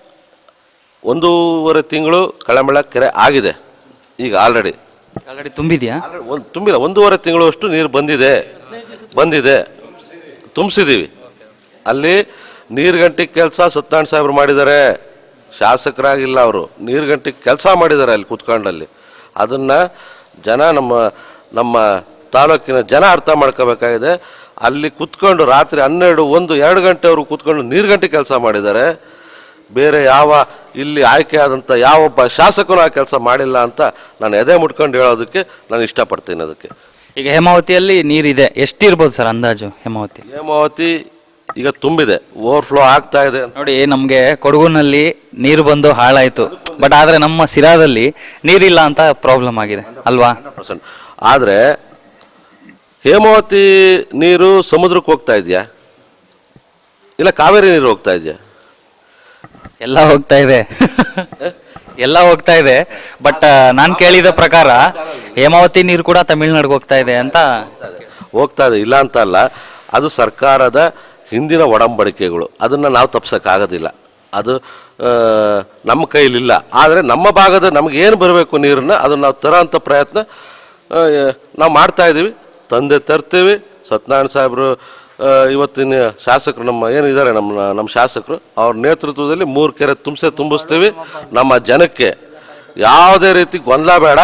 ಒಂದೂವರೆ ತಿಂಗಳು ಕಳಮಳ ಕೆರೆ ಆಗಿದೆ ಈಗ ಆಲ್ರೆಡಿ ಆಲ್ರೆಡಿ ತುಂಬಿದ್ಯಾ ಒಂದು ತುಂಬಿಲ್ಲ ಒಂದೂವರೆ ತಿಂಗಳು ಅಷ್ಟು ನೀರು ಬಂದಿದೆ ಬಂದಿದೆ ತುಂಬಿಸಿದ್ದೀವಿ ಅಲ್ಲಿ ನೀರ್ಗಂಟಿ ಕೆಲಸ ಸತ್ಯನಾರಾಯಣ ಸಾಹೇಬ್ರು ಮಾಡಿದ್ದಾರೆ ಶಾಸಕರಾಗಿಲ್ಲ ಅವರು ನೀರ್ಗಂಟಿ ಕೆಲಸ ಮಾಡಿದ್ದಾರೆ ಅಲ್ಲಿ ಕುತ್ಕೊಂಡಲ್ಲಿ ಅದನ್ನ ಜನ ನಮ್ಮ ನಮ್ಮ ತಾಲೂಕಿನ ಜನ ಅರ್ಥ ಮಾಡ್ಕೋಬೇಕಾಗಿದೆ ಅಲ್ಲಿ ಕುತ್ಕೊಂಡು ರಾತ್ರಿ ಹನ್ನೆರಡು ಒಂದು ಎರಡು ಗಂಟೆವರೆಗೂ ಕುತ್ಕೊಂಡು ನೀರ್ಗಂಟಿ ಕೆಲಸ ಮಾಡಿದ್ದಾರೆ ಬೇರೆ ಯಾವ ಇಲ್ಲಿ ಆಯ್ಕೆ ಆದಂಥ ಯಾವೊಬ್ಬ ಶಾಸಕನು ಆ ಕೆಲಸ ಮಾಡಿಲ್ಲ ಅಂತ ನಾನು ಎದೆ ಮುಟ್ಕೊಂಡು ಹೇಳೋದಕ್ಕೆ ನಾನು ಇಷ್ಟಪಡ್ತೀನಿ ಅದಕ್ಕೆ ಈಗ ಹೇಮಾವತಿಯಲ್ಲಿ ನೀರಿದೆ ಎಷ್ಟಿರ್ಬೋದು ಸರ್ ಅಂದಾಜು ಹೇಮಾವತಿ ಹೇಮಾವತಿ ಈಗ ತುಂಬಿದೆ ಓವರ್ಫ್ಲೋ ಆಗ್ತಾ ಇದೆ ಅಂತ ನೋಡಿ ನಮ್ಗೆ ಕೊಡಗುನಲ್ಲಿ ನೀರು ಬಂದು ಹಾಳಾಯ್ತು ಬಟ್ ಆದ್ರೆ ನಮ್ಮ ಸಿರಾದಲ್ಲಿ ನೀರಿಲ್ಲ ಅಂತ ಪ್ರಾಬ್ಲಮ್ ಆಗಿದೆ ಅಲ್ವಾ ಪರ್ಸೆಂಟ್ ಆದರೆ ಹೇಮಾವತಿ ನೀರು ಸಮುದ್ರಕ್ಕೆ ಹೋಗ್ತಾ ಇದೆಯಾ ಇಲ್ಲ ಕಾವೇರಿ ನೀರು ಹೋಗ್ತಾ ಇದೆಯಾ ಎಲ್ಲ ಹೋಗ್ತಾ ಇದೆ ಎಲ್ಲ ಹೋಗ್ತಾ ಇದೆ ಬಟ್ ನಾನ್ ಕೇಳಿದ ಪ್ರಕಾರ ಹೇಮಾವತಿ ನೀರು ಕೂಡ ತಮಿಳ್ನಾಡಿಗೆ ಹೋಗ್ತಾ ಇದೆ ಅಂತ ಹೋಗ್ತಾ ಇದೆ ಇಲ್ಲ ಅಂತ ಅಲ್ಲ ಅದು ಸರ್ಕಾರದ ಹಿಂದಿನ ಒಡಂಬಡಿಕೆಗಳು ಅದನ್ನು ನಾವು ತಪ್ಸೋಕ್ಕಾಗೋದಿಲ್ಲ ಅದು ಆ, ನಮ್ಮ ಕೈಲಿಲ್ಲ ಆದರೆ ನಮ್ಮ ಭಾಗದ ನಮ್ಗೆ ಏನು ಬರಬೇಕು ನೀರನ್ನು ಅದನ್ನು ನಾವು ತರೋಂಥ ಪ್ರಯತ್ನ ಆ, ನಾವು ಮಾಡ್ತಾ ಇದ್ದೀವಿ ತಂದೆ ತರ್ತೀವಿ ಸತ್ಯನಾರಾಯಣ ಸಾಹೇಬರು ಆ, ಇವತ್ತಿನ ಶಾಸಕರು ನಮ್ಮ ಏನಿದ್ದಾರೆ ನಮ್ಮ ನಮ್ಮ ಶಾಸಕರು ಅವ್ರ ನೇತೃತ್ವದಲ್ಲಿ ಮೂರು ಕೆರೆ ತುಂಬಿಸೇ ತುಂಬಿಸ್ತೀವಿ ನಮ್ಮ ಜನಕ್ಕೆ ಯಾವುದೇ ರೀತಿ ಗೊಂದಲ ಬೇಡ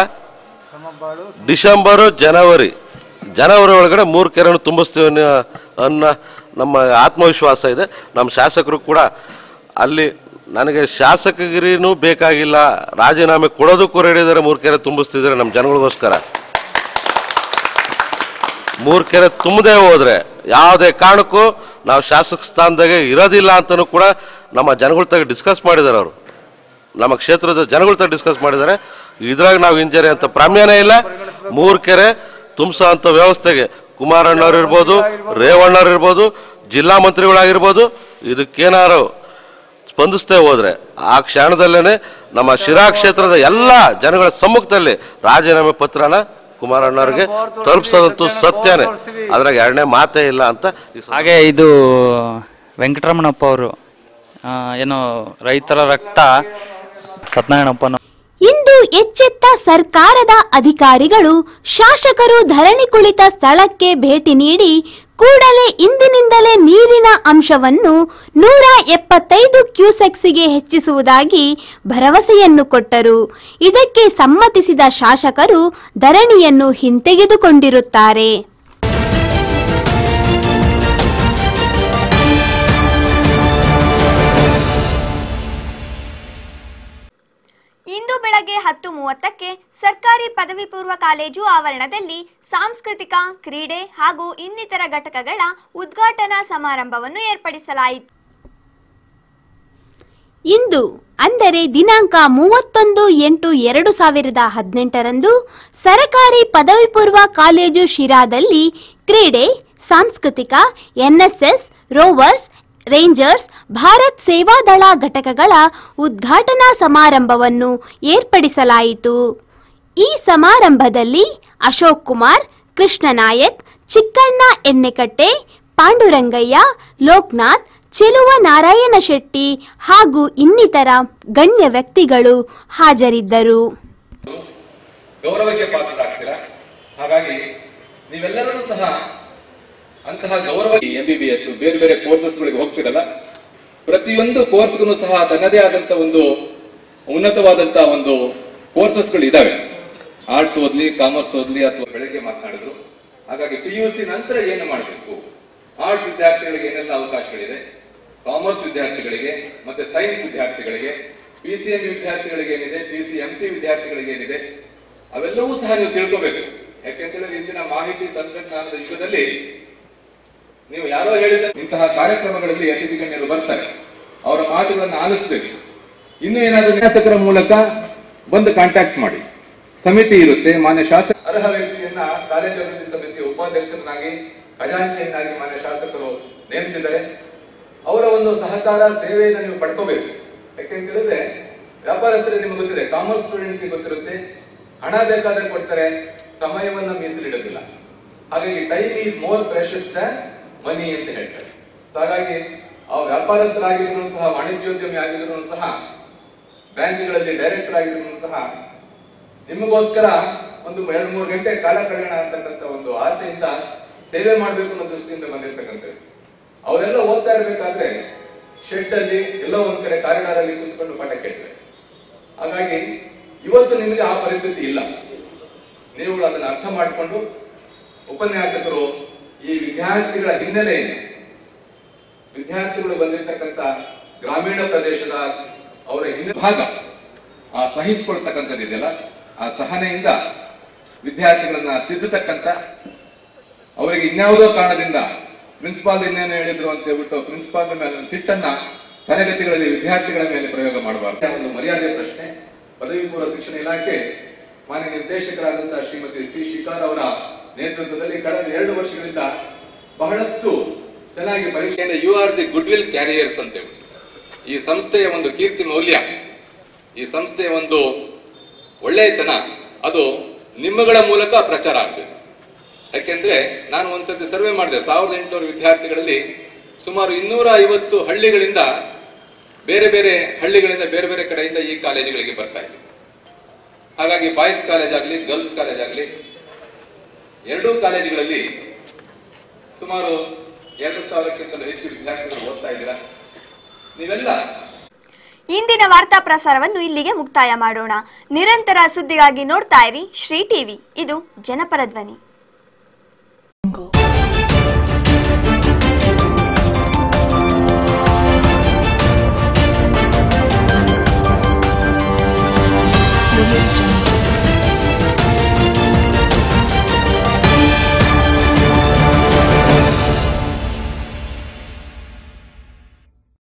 ಡಿಸೆಂಬರು ಜನವರಿ ಜನವರಿ ಒಳಗಡೆ ಮೂರು ಕೆರೆಯನ್ನು ತುಂಬಿಸ್ತೀವಿ ಅನ್ನೋ ಅನ್ನೋ ನಮ್ಮ ಆತ್ಮವಿಶ್ವಾಸ ಇದೆ ನಮ್ಮ ಶಾಸಕರು ಕೂಡ ಅಲ್ಲಿ ನನಗೆ ಶಾಸಕಗಿರಿನೂ ಬೇಕಾಗಿಲ್ಲ ರಾಜೀನಾಮೆ ಕೊಡೋದಕ್ಕೂ ರೆಡಿ ಇದ್ದಾರೆ ಮೂರು ಕೆರೆ ತುಂಬಿಸ್ತಿದ್ದಾರೆ ನಮ್ಮ ಜನಗಳಿಗೋಸ್ಕರ ಮೂರು ಕೆರೆ ತುಂಬದೆ ಹೋದ್ರೆ ಯಾವುದೇ ಕಾರಣಕ್ಕೂ ನಾವು ಶಾಸಕ ಸ್ಥಾನದಾಗೆ ಇರೋದಿಲ್ಲ ಅಂತಲೂ ಕೂಡ ನಮ್ಮ ಜನಗಳ ತಗ ಡಿಸ್ಕಸ್ ಮಾಡಿದ್ದಾರೆ ಅವರು ನಮ್ಮ ಕ್ಷೇತ್ರದ ಜನಗಳ ತರ ಡಿಸ್ಕಸ್ ಮಾಡಿದ್ದಾರೆ ಇದ್ರಾಗ ನಾವು ಇಂಜರಿ ಅಂತ ಪ್ರಾಮ್ಯನೇ ಇಲ್ಲ ಮೂರು ಕೆರೆ ತುಂಬಿಸೋ ಅಂತ ವ್ಯವಸ್ಥೆಗೆ ಕುಮಾರಣ್ಣವ್ರು ಇರ್ಬೋದು ರೇವಣ್ಣವ್ರು ಇರ್ಬೋದು ಜಿಲ್ಲಾ ಮಂತ್ರಿಗಳಾಗಿರ್ಬೋದು ಇದಕ್ಕೇನಾರು ಸ್ಪಂದಿಸ್ತೇ ಹೋದ್ರೆ ಆ ಕ್ಷಣದಲ್ಲೇನೆ ನಮ್ಮ ಶಿರಾ ಕ್ಷೇತ್ರದ ಎಲ್ಲ ಜನಗಳ ಸಮ್ಮುಖದಲ್ಲಿ ರಾಜೀನಾಮೆ ಪತ್ರನ ಕುಮಾರಣ್ಣವ್ರಿಗೆ ತಲುಪಿಸೋದಂತೂ ಸತ್ಯನೇ ಅದ್ರಾಗ ಎರಡನೇ ಮಾತೇ ಇಲ್ಲ ಅಂತ ಈ ಸಂದರ್ಭ- ಹಾಗೆ ಇದು ವೆಂಕಟರಮಣಪ್ಪ ಅವರು ಏನೋ ರೈತರ ರಕ್ತ ಸತ್ಯನಾರಾಯಣಪ್ಪನ ಇಂದು ಎಚ್ಚೆತ್ತ ಸರ್ಕಾರದ ಅಧಿಕಾರಿಗಳು ಶಾಸಕರು ಧರಣಿ ಕುಳಿತ ಸ್ಥಳಕ್ಕೆ ಭೇಟಿ ನೀಡಿ ಕೂಡಲೇ ಇಂದಿನಿಂದಲೇ ನೀರಿನ ಅಂಶವನ್ನು ನೂರ ಎಪ್ಪತ್ತೈದು ಕ್ಯೂಸೆಕ್ಸ್ಗೆ ಹೆಚ್ಚಿಸುವುದಾಗಿ ಭರವಸೆಯನ್ನು ಕೊಟ್ಟರು ಇದಕ್ಕೆ ಸಮ್ಮತಿಸಿದ ಶಾಸಕರು ಧರಣಿಯನ್ನು ಹಿಂತೆಗೆದುಕೊಂಡಿರುತ್ತಾರೆ ಇಂದು ಬೆಳಗ್ಗೆ ಹತ್ತು ಮೂವತ್ತಕ್ಕೆ ಸರ್ಕಾರಿ ಪದವಿ ಪೂರ್ವ ಕಾಲೇಜು ಆವರಣದಲ್ಲಿ ಸಾಂಸ್ಕೃತಿಕ ಕ್ರೀಡೆ ಹಾಗೂ ಇನ್ನಿತರ ಘಟಕಗಳ ಉದ್ಘಾಟನಾ ಸಮಾರಂಭವನ್ನು ಏರ್ಪಡಿಸಲಾಯಿತು ಇಂದು ಅಂದರೆ ದಿನಾಂಕ ಮೂವತ್ತೊಂದು ಎಂಟು ಎರಡು ಸಾವಿರದ ಹದಿನೆಂಟರಂದು ಸರಕಾರಿ ಪದವಿ ಪೂರ್ವ ಕಾಲೇಜು ಶಿರಾದಲ್ಲಿ ಕ್ರೀಡೆ ಸಾಂಸ್ಕೃತಿಕ NSS rovers rangers Bharat Sevadal ಘಟಕಗಳ ಉದ್ಘಾಟನಾ ಸಮಾರಂಭವನ್ನು ಏರ್ಪಡಿಸಲಾಯಿತು ಈ ಸಮಾರಂಭದಲ್ಲಿ ಅಶೋಕ್ ಕುಮಾರ್ ಕೃಷ್ಣ ನಾಯಕ್ ಚಿಕ್ಕಣ್ಣ ಎನ್ನೆಕಟ್ಟೆ ಪಾಂಡುರಂಗಯ್ಯ ಲೋಕನಾಥ್ ಚೆಲುವ ನಾರಾಯಣ ಶೆಟ್ಟಿ ಹಾಗೂ ಇನ್ನಿತರ ಗಣ್ಯ ವ್ಯಕ್ತಿಗಳು ಹಾಜರಿದ್ದರು ಗೌರವಕ್ಕೆ ಪಾತ್ರರಾಗ್ತೀರಾ ಹಾಗಾಗಿ ನೀವೆಲ್ಲರೂ ಸಹ ಅಂತಹ ಗೌರವ ಎಂ ಬಿ ಬಿ ಎಸ್ ಬೇರೆ ಬೇರೆ ಕೋರ್ಸಸ್ಗಳಿಗೆ ಹೋಗ್ತಿರಲ್ಲ ಪ್ರತಿಯೊಂದು ಕೋರ್ಸ್ಗೂ ಸಹ ತನ್ನದೇ ಆದಂತ ಒಂದು ಉನ್ನತವಾದಂತಹ ಒಂದು ಕೋರ್ಸಸ್ಗಳು ಇದಾವೆ ಆರ್ಟ್ಸ್ ಓದ್ಲಿ ಕಾಮರ್ಸ್ ಓದ್ಲಿ ಅಥವಾ ಬೆಳಗ್ಗೆ ಮಾತನಾಡಿದ್ರು ಹಾಗಾಗಿ ಪಿ ಯು ಸಿ ನಂತರ ಏನು ಮಾಡಬೇಕು ಆರ್ಟ್ಸ್ ವಿದ್ಯಾರ್ಥಿಗಳಿಗೆ ಏನೆಲ್ಲ ಅವಕಾಶಗಳಿದೆ ಕಾಮರ್ಸ್ ವಿದ್ಯಾರ್ಥಿಗಳಿಗೆ ಮತ್ತೆ ಸೈನ್ಸ್ ವಿದ್ಯಾರ್ಥಿಗಳಿಗೆ ಪಿ ಸಿ ಎಂ ವಿದ್ಯಾರ್ಥಿಗಳಿಗೆ ಏನಿದೆ ಪಿ ಸಿ ಎಂ ಸಿ ವಿದ್ಯಾರ್ಥಿಗಳಿಗೆ ಏನಿದೆ ಅವೆಲ್ಲವೂ ಸಹ ನೀವು ತಿಳ್ಕೋಬೇಕು ಯಾಕೆಂತಂದ್ರೆ ಇಂದಿನ ಮಾಹಿತಿ ತಂತ್ರಜ್ಞಾನದ ಯುಗದಲ್ಲಿ ನೀವು ಯಾರೋ ಹೇಳಿದ ಇಂತಹ ಕಾರ್ಯಕ್ರಮಗಳಲ್ಲಿ ಅತಿಥಿ ಗಣ್ಯರು ಬರ್ತಾರೆ ಅವರ ಮಾತುಗಳನ್ನು ಆಲಿಸಬೇಕು ಇನ್ನು ಏನಾದರೂ ಶಾಸಕರ ಮೂಲಕ ಬಂದು ಕಾಂಟ್ಯಾಕ್ಟ್ ಮಾಡಿ ಸಮಿತಿ ಇರುತ್ತೆ ಮಾನ್ಯ ಶಾಸಕ ಅರ್ಹ ವ್ಯಕ್ತಿಯನ್ನ ಕಾಲೇಜು ಅಭಿವೃದ್ಧಿ ಸಮಿತಿಯ ಉಪಾಧ್ಯಕ್ಷರನ್ನಾಗಿ ಖಜಾಂಚಿಯನ್ನಾಗಿ ಮಾನ್ಯ ಶಾಸಕರು ನೇಮಿಸಿದ್ದಾರೆ ಅವರ ಒಂದು ಸಹಕಾರ ಸೇವೆಯನ್ನು ನೀವು ಪಡ್ಕೋಬೇಕು ಯಾಕೆಂತ ಹೇಳಿದ್ರೆ ವ್ಯಾಪಾರಸ್ಥರಿಗೆ ನಿಮ್ಗೆ ಗೊತ್ತಿದೆ ಕಾಮರ್ಸ್ ಸ್ಟೂಡೆಂಟ್ಸ್ಗೆ ಗೊತ್ತಿರುತ್ತೆ ಹಣ ಬೇಕಾದ್ರೆ ಕೊಡ್ತಾರೆ ಸಮಯವನ್ನ ಮೀಸಲಿಡೋದಿಲ್ಲ ಹಾಗಾಗಿ time is more precious than money ಅಂತ ಹೇಳ್ತಾರೆ So ಹಾಗಾಗಿ ಆ ವ್ಯಾಪಾರಸ್ಥರಾಗಿದ್ರು ಸಹ ವಾಣಿಜ್ಯೋದ್ಯಮಿ ಆಗಿದ್ರು ಸಹ ಬ್ಯಾಂಕ್ಗಳಲ್ಲಿ ಡೈರೆಕ್ಟರ್ ಆಗಿದ್ರು ಸಹ ನಿಮಗೋಸ್ಕರ ಒಂದು ಎರಡು ಮೂರು ಗಂಟೆ ಕಾಲ ಕಳೆಯೋಣ ಅಂತಕ್ಕಂಥ ಒಂದು ಆಸೆಯಿಂದ ಸೇವೆ ಮಾಡಬೇಕು ಅನ್ನೋ ದೃಷ್ಟಿಯಿಂದ ಬಂದಿರ್ತಕ್ಕಂಥದ್ದು ಅವರೆಲ್ಲ ಓದ್ತಾ ಇರಬೇಕಾದ್ರೆ ಶೆಡ್ ಅಲ್ಲಿ ಎಲ್ಲೋ ಒಂದ್ ಕಡೆ ಕಾರಿಡಾರ್ ಅಲ್ಲಿ ಕುತ್ಕೊಂಡು ಪಾಠ ಕೇಳ್ತಾರೆ ಹಾಗಾಗಿ ಇವತ್ತು ನಿಮಗೆ ಆ ಪರಿಸ್ಥಿತಿ ಇಲ್ಲ ನೀವುಗಳು ಅದನ್ನ ಅರ್ಥ ಮಾಡಿಕೊಂಡು ಉಪನ್ಯಾಸಕರು ಈ ವಿದ್ಯಾರ್ಥಿಗಳ ಹಿನ್ನೆಲೆ ಏನು ವಿದ್ಯಾರ್ಥಿಗಳು ಬಂದಿರತಕ್ಕಂಥ ಗ್ರಾಮೀಣ ಪ್ರದೇಶದ ಅವರ ಹಿನ್ನೆಲೆ ಭಾಗ ಆ ಸಹಿಸಿಕೊಳ್ತಕ್ಕಂಥದ್ದಿದೆಯಲ್ಲ ಆ ಸಹನೆಯಿಂದ ವಿದ್ಯಾರ್ಥಿಗಳನ್ನ ತಿದ್ದುತಕ್ಕಂಥ ಅವರಿಗೆ ಇನ್ಯಾವುದೋ ಕಾರಣದಿಂದ ಪ್ರಿನ್ಸಿಪಾಲ್ ಇನ್ನೇನು ಹೇಳಿದ್ರು ಅಂತ ಹೇಳ್ಬಿಟ್ಟು ಪ್ರಿನ್ಸಿಪಾಲ್ ಮೇಲೆ ಒಂದು ಸಿಟ್ಟನ್ನ ತರಗತಿಗಳಲ್ಲಿ ವಿದ್ಯಾರ್ಥಿಗಳ ಮೇಲೆ ಪ್ರಯೋಗ ಮಾಡಬಾರ್ದು ಒಂದು ಮರ್ಯಾದೆ ಪ್ರಶ್ನೆ ಪದವಿ ಪೂರ್ವ ಶಿಕ್ಷಣ ಇಲಾಖೆ ಮಾನ್ಯ ನಿರ್ದೇಶಕರಾದಂತಹ ಶ್ರೀಮತಿ ಶ್ರೀ ಶಿಖಾರ್ ಅವರ ನೇತೃತ್ವದಲ್ಲಿ ಕಳೆದ ಎರಡು ವರ್ಷಗಳಿಂದ ಬಹಳಷ್ಟು ಚೆನ್ನಾಗಿ ಪರೀಕ್ಷೆಯಿಂದ you are the goodwill carriers ಅಂತ ಹೇಳಿ ಈ ಸಂಸ್ಥೆಯ ಒಂದು ಕೀರ್ತಿ ಮೌಲ್ಯ ಈ ಸಂಸ್ಥೆಯ ಒಂದು ಒಳ್ಳೆಯತನ ಅದು ನಿಮ್ಮಗಳ ಮೂಲಕ ಪ್ರಚಾರ ಆಗಬೇಕು ಯಾಕೆಂದ್ರೆ ನಾನು ಒಂದ್ಸತಿ ಸರ್ವೆ ಮಾಡಿದೆ ಸಾವಿರದ ಎಂಟುನೂರು ವಿದ್ಯಾರ್ಥಿಗಳಲ್ಲಿ ಸುಮಾರು ಇನ್ನೂರ ಐವತ್ತು ಹಳ್ಳಿಗಳಿಂದ ಬೇರೆ ಬೇರೆ ಹಳ್ಳಿಗಳಿಂದ ಬೇರೆ ಬೇರೆ ಕಡೆಯಿಂದ ಈ ಕಾಲೇಜುಗಳಿಗೆ ಬರ್ತಾ ಇದೆ ಹಾಗಾಗಿ ಬಾಯ್ಸ್ ಕಾಲೇಜ್ ಆಗಲಿ ಗರ್ಲ್ಸ್ ಕಾಲೇಜ್ ಆಗಲಿ ಎರಡೂ ಕಾಲೇಜುಗಳಲ್ಲಿ ಸುಮಾರು ಎರಡು ಸಾವಿರಕ್ಕಿಂತಲೂ ಹೆಚ್ಚು ವಿದ್ಯಾರ್ಥಿಗಳು ಓದ್ತಾ ಇದ್ದೀರಾ ನೀವೆಲ್ಲ ಇಂದಿನ ವಾರ್ತಾ ಪ್ರಸಾರವನ್ನು ಇಲ್ಲಿಗೆ ಮುಕ್ತಾಯ ಮಾಡೋಣ ನಿರಂತರ ಸುದ್ದಿಗಾಗಿ ನೋಡ್ತಾ ಇರಿ ಶ್ರೀ ಟಿವಿ ಇದು ಜನಪರ ಧ್ವನಿ